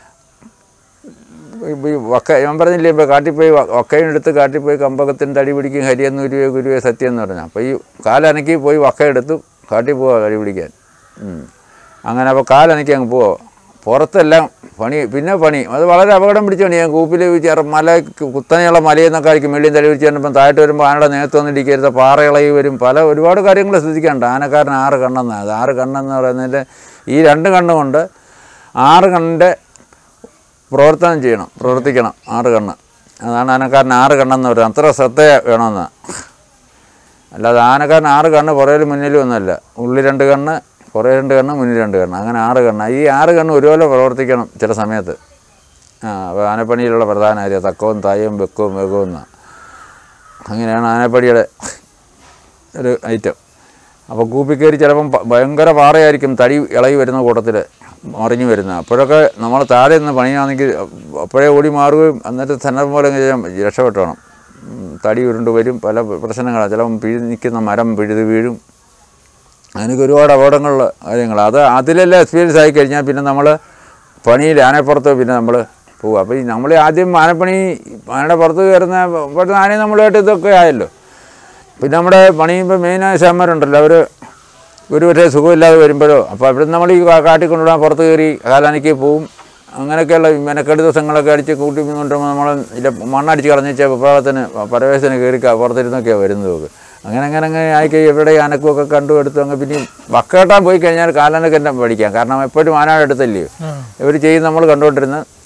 ഈ വക്ക ഞാൻ പറഞ്ഞില്ലേ ഇപ്പോൾ കാട്ടിപ്പോയി വക്കയും എടുത്ത് കാട്ടിപ്പോയി കമ്പകത്തിൻ്റെ അടി പിടിക്കും ഹരിയെന്ന് ഗുരുവേ ഗുരുവേ സത്യം എന്ന് പറഞ്ഞാൽ അപ്പോൾ ഈ കാലനക്കി പോയി വക്ക എടുത്തു കാട്ടി പോവാ അടി പിടിക്കാൻ ഉം. അങ്ങനെ അപ്പോൾ കാലനക്കി അങ്ങ് പോവാ പുറത്തെല്ലാം പണി പിന്നെ പണി അത് വളരെ അപകടം പിടിച്ച പണി ഞാൻ കൂപ്പിൽ ചെറ മല കുത്തനെയുള്ള മലയിൽ നിന്നൊക്കെ ആയിരിക്കും വെള്ളിയും തടി പിടിച്ച് ചെന്നപ്പം താഴോട്ട് വരുമ്പോൾ ആനയുടെ നേരത്ത് വന്നിരിക്കരുത് പാറയിളകി വരും പല ഒരുപാട് കാര്യങ്ങൾ ശ്രദ്ധിക്കാനുണ്ട് ആനക്കാരൻ ആറ് കണ്ണെന്നാണ് അത് ആറ് കണ്ണെന്ന് പറയുന്നതിൻ്റെ ഈ രണ്ട് കണ്ണുകൊണ്ട് ആറ് കണ്ണിൻ്റെ പ്രവർത്തനം ചെയ്യണം പ്രവർത്തിക്കണം ആറ് കണ്ണ് അതാണ് ആനക്കാരൻ ആറ് കണ്ണെന്ന് പറയുന്നത് അത്ര ശ്രദ്ധ വേണമെന്ന് അല്ലാതെ ആനക്കാരൻ ആറ് കണ്ണ് പുറകിലും മുന്നിലും ഒന്നുമല്ല ഉള്ളിൽ രണ്ട് കണ്ണ് പുറകെ രണ്ട് കണ്ണ് മുന്നിൽ രണ്ട് കണ്ണ് അങ്ങനെ ആറ് കണ്ണ് ഈ ആറ് കണ്ണ് ഒരുപോലെ പ്രവർത്തിക്കണം ചില സമയത്ത് ആ അപ്പോൾ ആനപ്പണിയിലുള്ള പ്രധാന കാര്യം തക്കവും തായവും വെക്കവും വേഗവും എന്നാണ് അങ്ങനെയാണ് ആനപ്പടിയുടെ ഒരു ഐറ്റം അപ്പോൾ കൂപ്പിക്കയറി ചിലപ്പം പ- ഭയങ്കര പാറയായിരിക്കും തടി ഇളകി വരുന്ന കൂട്ടത്തിൽ മറിഞ്ഞു വരുന്നത് അപ്പോഴൊക്കെ നമ്മൾ താഴെ നിന്ന് പണിയാണെങ്കിൽ അപ്പോഴേ ഓടി മാറുകയും എന്നിട്ട് തന്നെ പോലെ അങ്ങ് ചെയ്യാൻ രക്ഷപ്പെട്ടോണം ഉം, തടി ഉരുണ്ട് വരും പല പ്രശ്നങ്ങളാണ് ചിലപ്പം പിഴി നിൽക്കുന്ന മരം പിഴുത് വീഴും അതിനൊക്കെ ഒരുപാട് അപകടങ്ങളുള്ള കാര്യങ്ങൾ അത് അതിലെല്ലാം എക്സ്പീരിയൻസ് ആയി കഴിഞ്ഞാൽ പിന്നെ നമ്മൾ പണിയിൽ ആനപ്പുറത്ത് പിന്നെ നമ്മൾ പോകും അപ്പോൾ ഈ നമ്മൾ ആദ്യം ആനപ്പണി ആനയുടെ പുറത്ത് കയറുന്ന ഇപ്പോഴത്തെ ആനയും നമ്മളുമായിട്ട് ഇതൊക്കെ ആയല്ലോ പിന്നെ നമ്മുടെ പണിയുമ്പോൾ മെയിനായ ശാന്മാരുണ്ടല്ലോ അവർ ഒരു പക്ഷേ സുഖമില്ലാതെ വരുമ്പോഴോ അപ്പോൾ അവിടെ നമ്മൾ ഈ കാ- കാട്ടിൽ കൊണ്ടുവിടാൻ പുറത്ത് കയറി കാലാനിക്ക് പോവും അങ്ങനെയൊക്കെയുള്ള ഈ മെനക്കെട് ദിവസങ്ങളൊക്കെ അടിച്ച് കൂട്ടി കൊണ്ടുവരുമ്പോൾ നമ്മൾ ഇല്ല മണ്ണടിച്ച് കളഞ്ഞിച്ച വിപ്ലവത്തിന് പരവേശത്തിന് കയറി ക- പുറത്തിരുന്നൊക്കെയാണ് വരുന്നത് നോക്ക് അങ്ങനെ അങ്ങനെ അങ്ങനെ ആയിക്കഴിഞ്ഞ് എവിടെ ആനക്കുമൊക്കെ കണ്ടു എടുത്തു അങ്ങ് പിന്നെ വക്കേട്ടാൻ പോയി കഴിഞ്ഞാൽ കാലാനൊക്കെ എന്നെ പഠിക്കാം കാരണം എപ്പോഴും ആനയുടെ അടുത്തല്ലയോ ആ ഇവർ ചെയ്ത് നമ്മൾ കണ്ടുകൊണ്ടിരുന്ന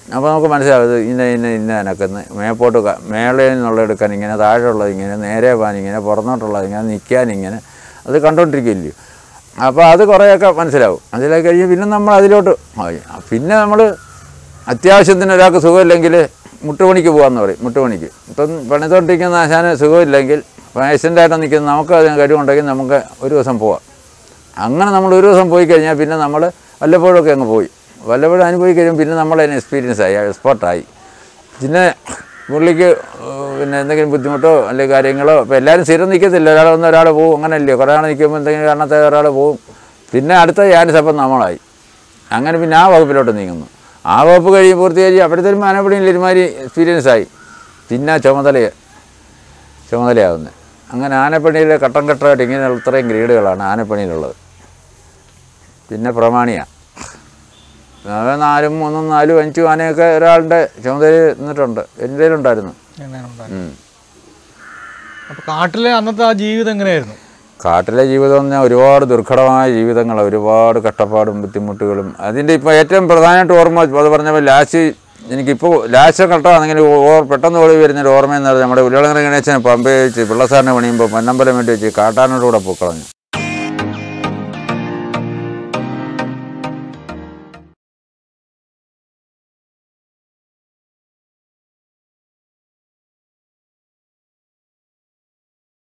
അപ്പോൾ നമുക്ക് മനസ്സിലാവും ഇത് ഇന്ന ഇന്ന ഇന്ന എനക്കെന്ന് മേപ്പോട്ട് ക- മേളയിൽ നിന്നുള്ള എടുക്കാൻ ഇങ്ങനെ താഴെയുള്ളത് ഇങ്ങനെ നേരെ പോകാൻ ഇങ്ങനെ പുറന്നോട്ടുള്ളത് ഇങ്ങനെ നിൽക്കാൻ ഇങ്ങനെ അത് കണ്ടോണ്ടിരിക്കില്ലയോ അപ്പോൾ അത് കുറേയൊക്കെ മനസ്സിലാവും മനസ്സിലാക്കി കഴിഞ്ഞ് പിന്നെ നമ്മൾ അതിലോട്ട് ആയി. പിന്നെ നമ്മൾ അത്യാവശ്യത്തിന് ഒരാൾക്ക് സുഖമില്ലെങ്കിൽ മുട്ടുപണിക്ക് പോകാമെന്ന് പറയും മുട്ടുപണിക്ക് ഇപ്പം പണിത്തോണ്ടിരിക്കുന്ന ആശാന് സുഖമില്ലെങ്കിൽ പേഷ്യൻ്റായിട്ട് നിൽക്കുന്ന നമുക്ക് അതിന് കഴിവുണ്ടെങ്കിൽ നമുക്ക് ഒരു ദിവസം പോവാം അങ്ങനെ നമ്മൾ ഒരു ദിവസം പോയി കഴിഞ്ഞാൽ പിന്നെ നമ്മൾ വല്ലപ്പോഴൊക്കെ അങ്ങ് പോയി വല്ലപ്പോഴും അനുഭവിച്ച് കഴിയുമ്പോൾ പിന്നെ നമ്മൾ അതിന് എക്സ്പീരിയൻസ് ആയി എക്സ്പേർട്ടായി പിന്നെ പുള്ളിക്ക് ഏഹ്, പിന്നെ എന്തെങ്കിലും ബുദ്ധിമുട്ടോ അല്ലെങ്കിൽ കാര്യങ്ങളോ ഇപ്പോൾ എല്ലാവരും സ്ഥിരം നിൽക്കത്തില്ല ഒരാൾ വന്ന് ഒരാൾ പോകും അങ്ങനെയല്ലയോ കുറേ നാൾ നിൽക്കുമ്പോൾ എന്തെങ്കിലും കാരണത്തെ ഒരാൾ പോകും പിന്നെ അടുത്ത യാനിസപ്പം നമ്മളായി അങ്ങനെ പിന്നെ ആ വകുപ്പിലോട്ട് നീങ്ങുന്നു ആ വകുപ്പ് കഴിയും പൂർത്തീകരിച്ച് അപ്പോഴത്തേക്കും ആനപ്പണിയിൽ ഒരുമാതിരി എക്സ്പീരിയൻസ് ആയി പിന്നെ ചുമതല ചുമതലയാകുന്നത് അങ്ങനെ ആനപ്പണിയിൽ ഘട്ടം ഘട്ടമായിട്ട് ഇങ്ങനെ ഇത്രയും ഗ്രേഡുകളാണ് ആനപ്പണിയിലുള്ളത് പിന്നെ പ്രമാണിയാണ് അത് നാലും മൂന്നും നാലും അഞ്ചും ആനയൊക്കെ ഒരാളുടെ ചുമതല നിന്നിട്ടുണ്ട് എൻ്റെ ഉണ്ടായിരുന്നു എങ്ങനെയാണ് ഉണ്ടായത് അപ്പോൾ കാട്ടിലെ അന്നത്തെ ആ ജീവിതം എങ്ങനെയായിരുന്നു കാട്ടിലെ ജീവിതം എന്ന് പറഞ്ഞാൽ ഒരുപാട് ദുർഘടമായ ജീവിതങ്ങൾ ഒരുപാട് കഷ്ടപ്പാടും ബുദ്ധിമുട്ടുകളും അതിൻ്റെ ഇപ്പോൾ ഏറ്റവും പ്രധാനമായിട്ട് ഓർമ്മ അത് പറഞ്ഞപ്പോൾ ലാസ്റ്റ് എനിക്കിപ്പോൾ ലാസ്റ്റ് ഘട്ടമാണെങ്കിൽ ഓർ പെട്ടെന്ന് ഓടി വരുന്നൊരു ഓർമ്മയെന്ന് പറഞ്ഞാൽ നമ്മുടെ ഉരുളങ്ങര ഗണേശനെ പമ്പ വെച്ച് പിള്ളസാറിനെ പണിയുമ്പോൾ പൊന്നമ്പലം വേണ്ടി വെച്ച് കാട്ടാനോട് കൂടെ പൂക്കളഞ്ഞു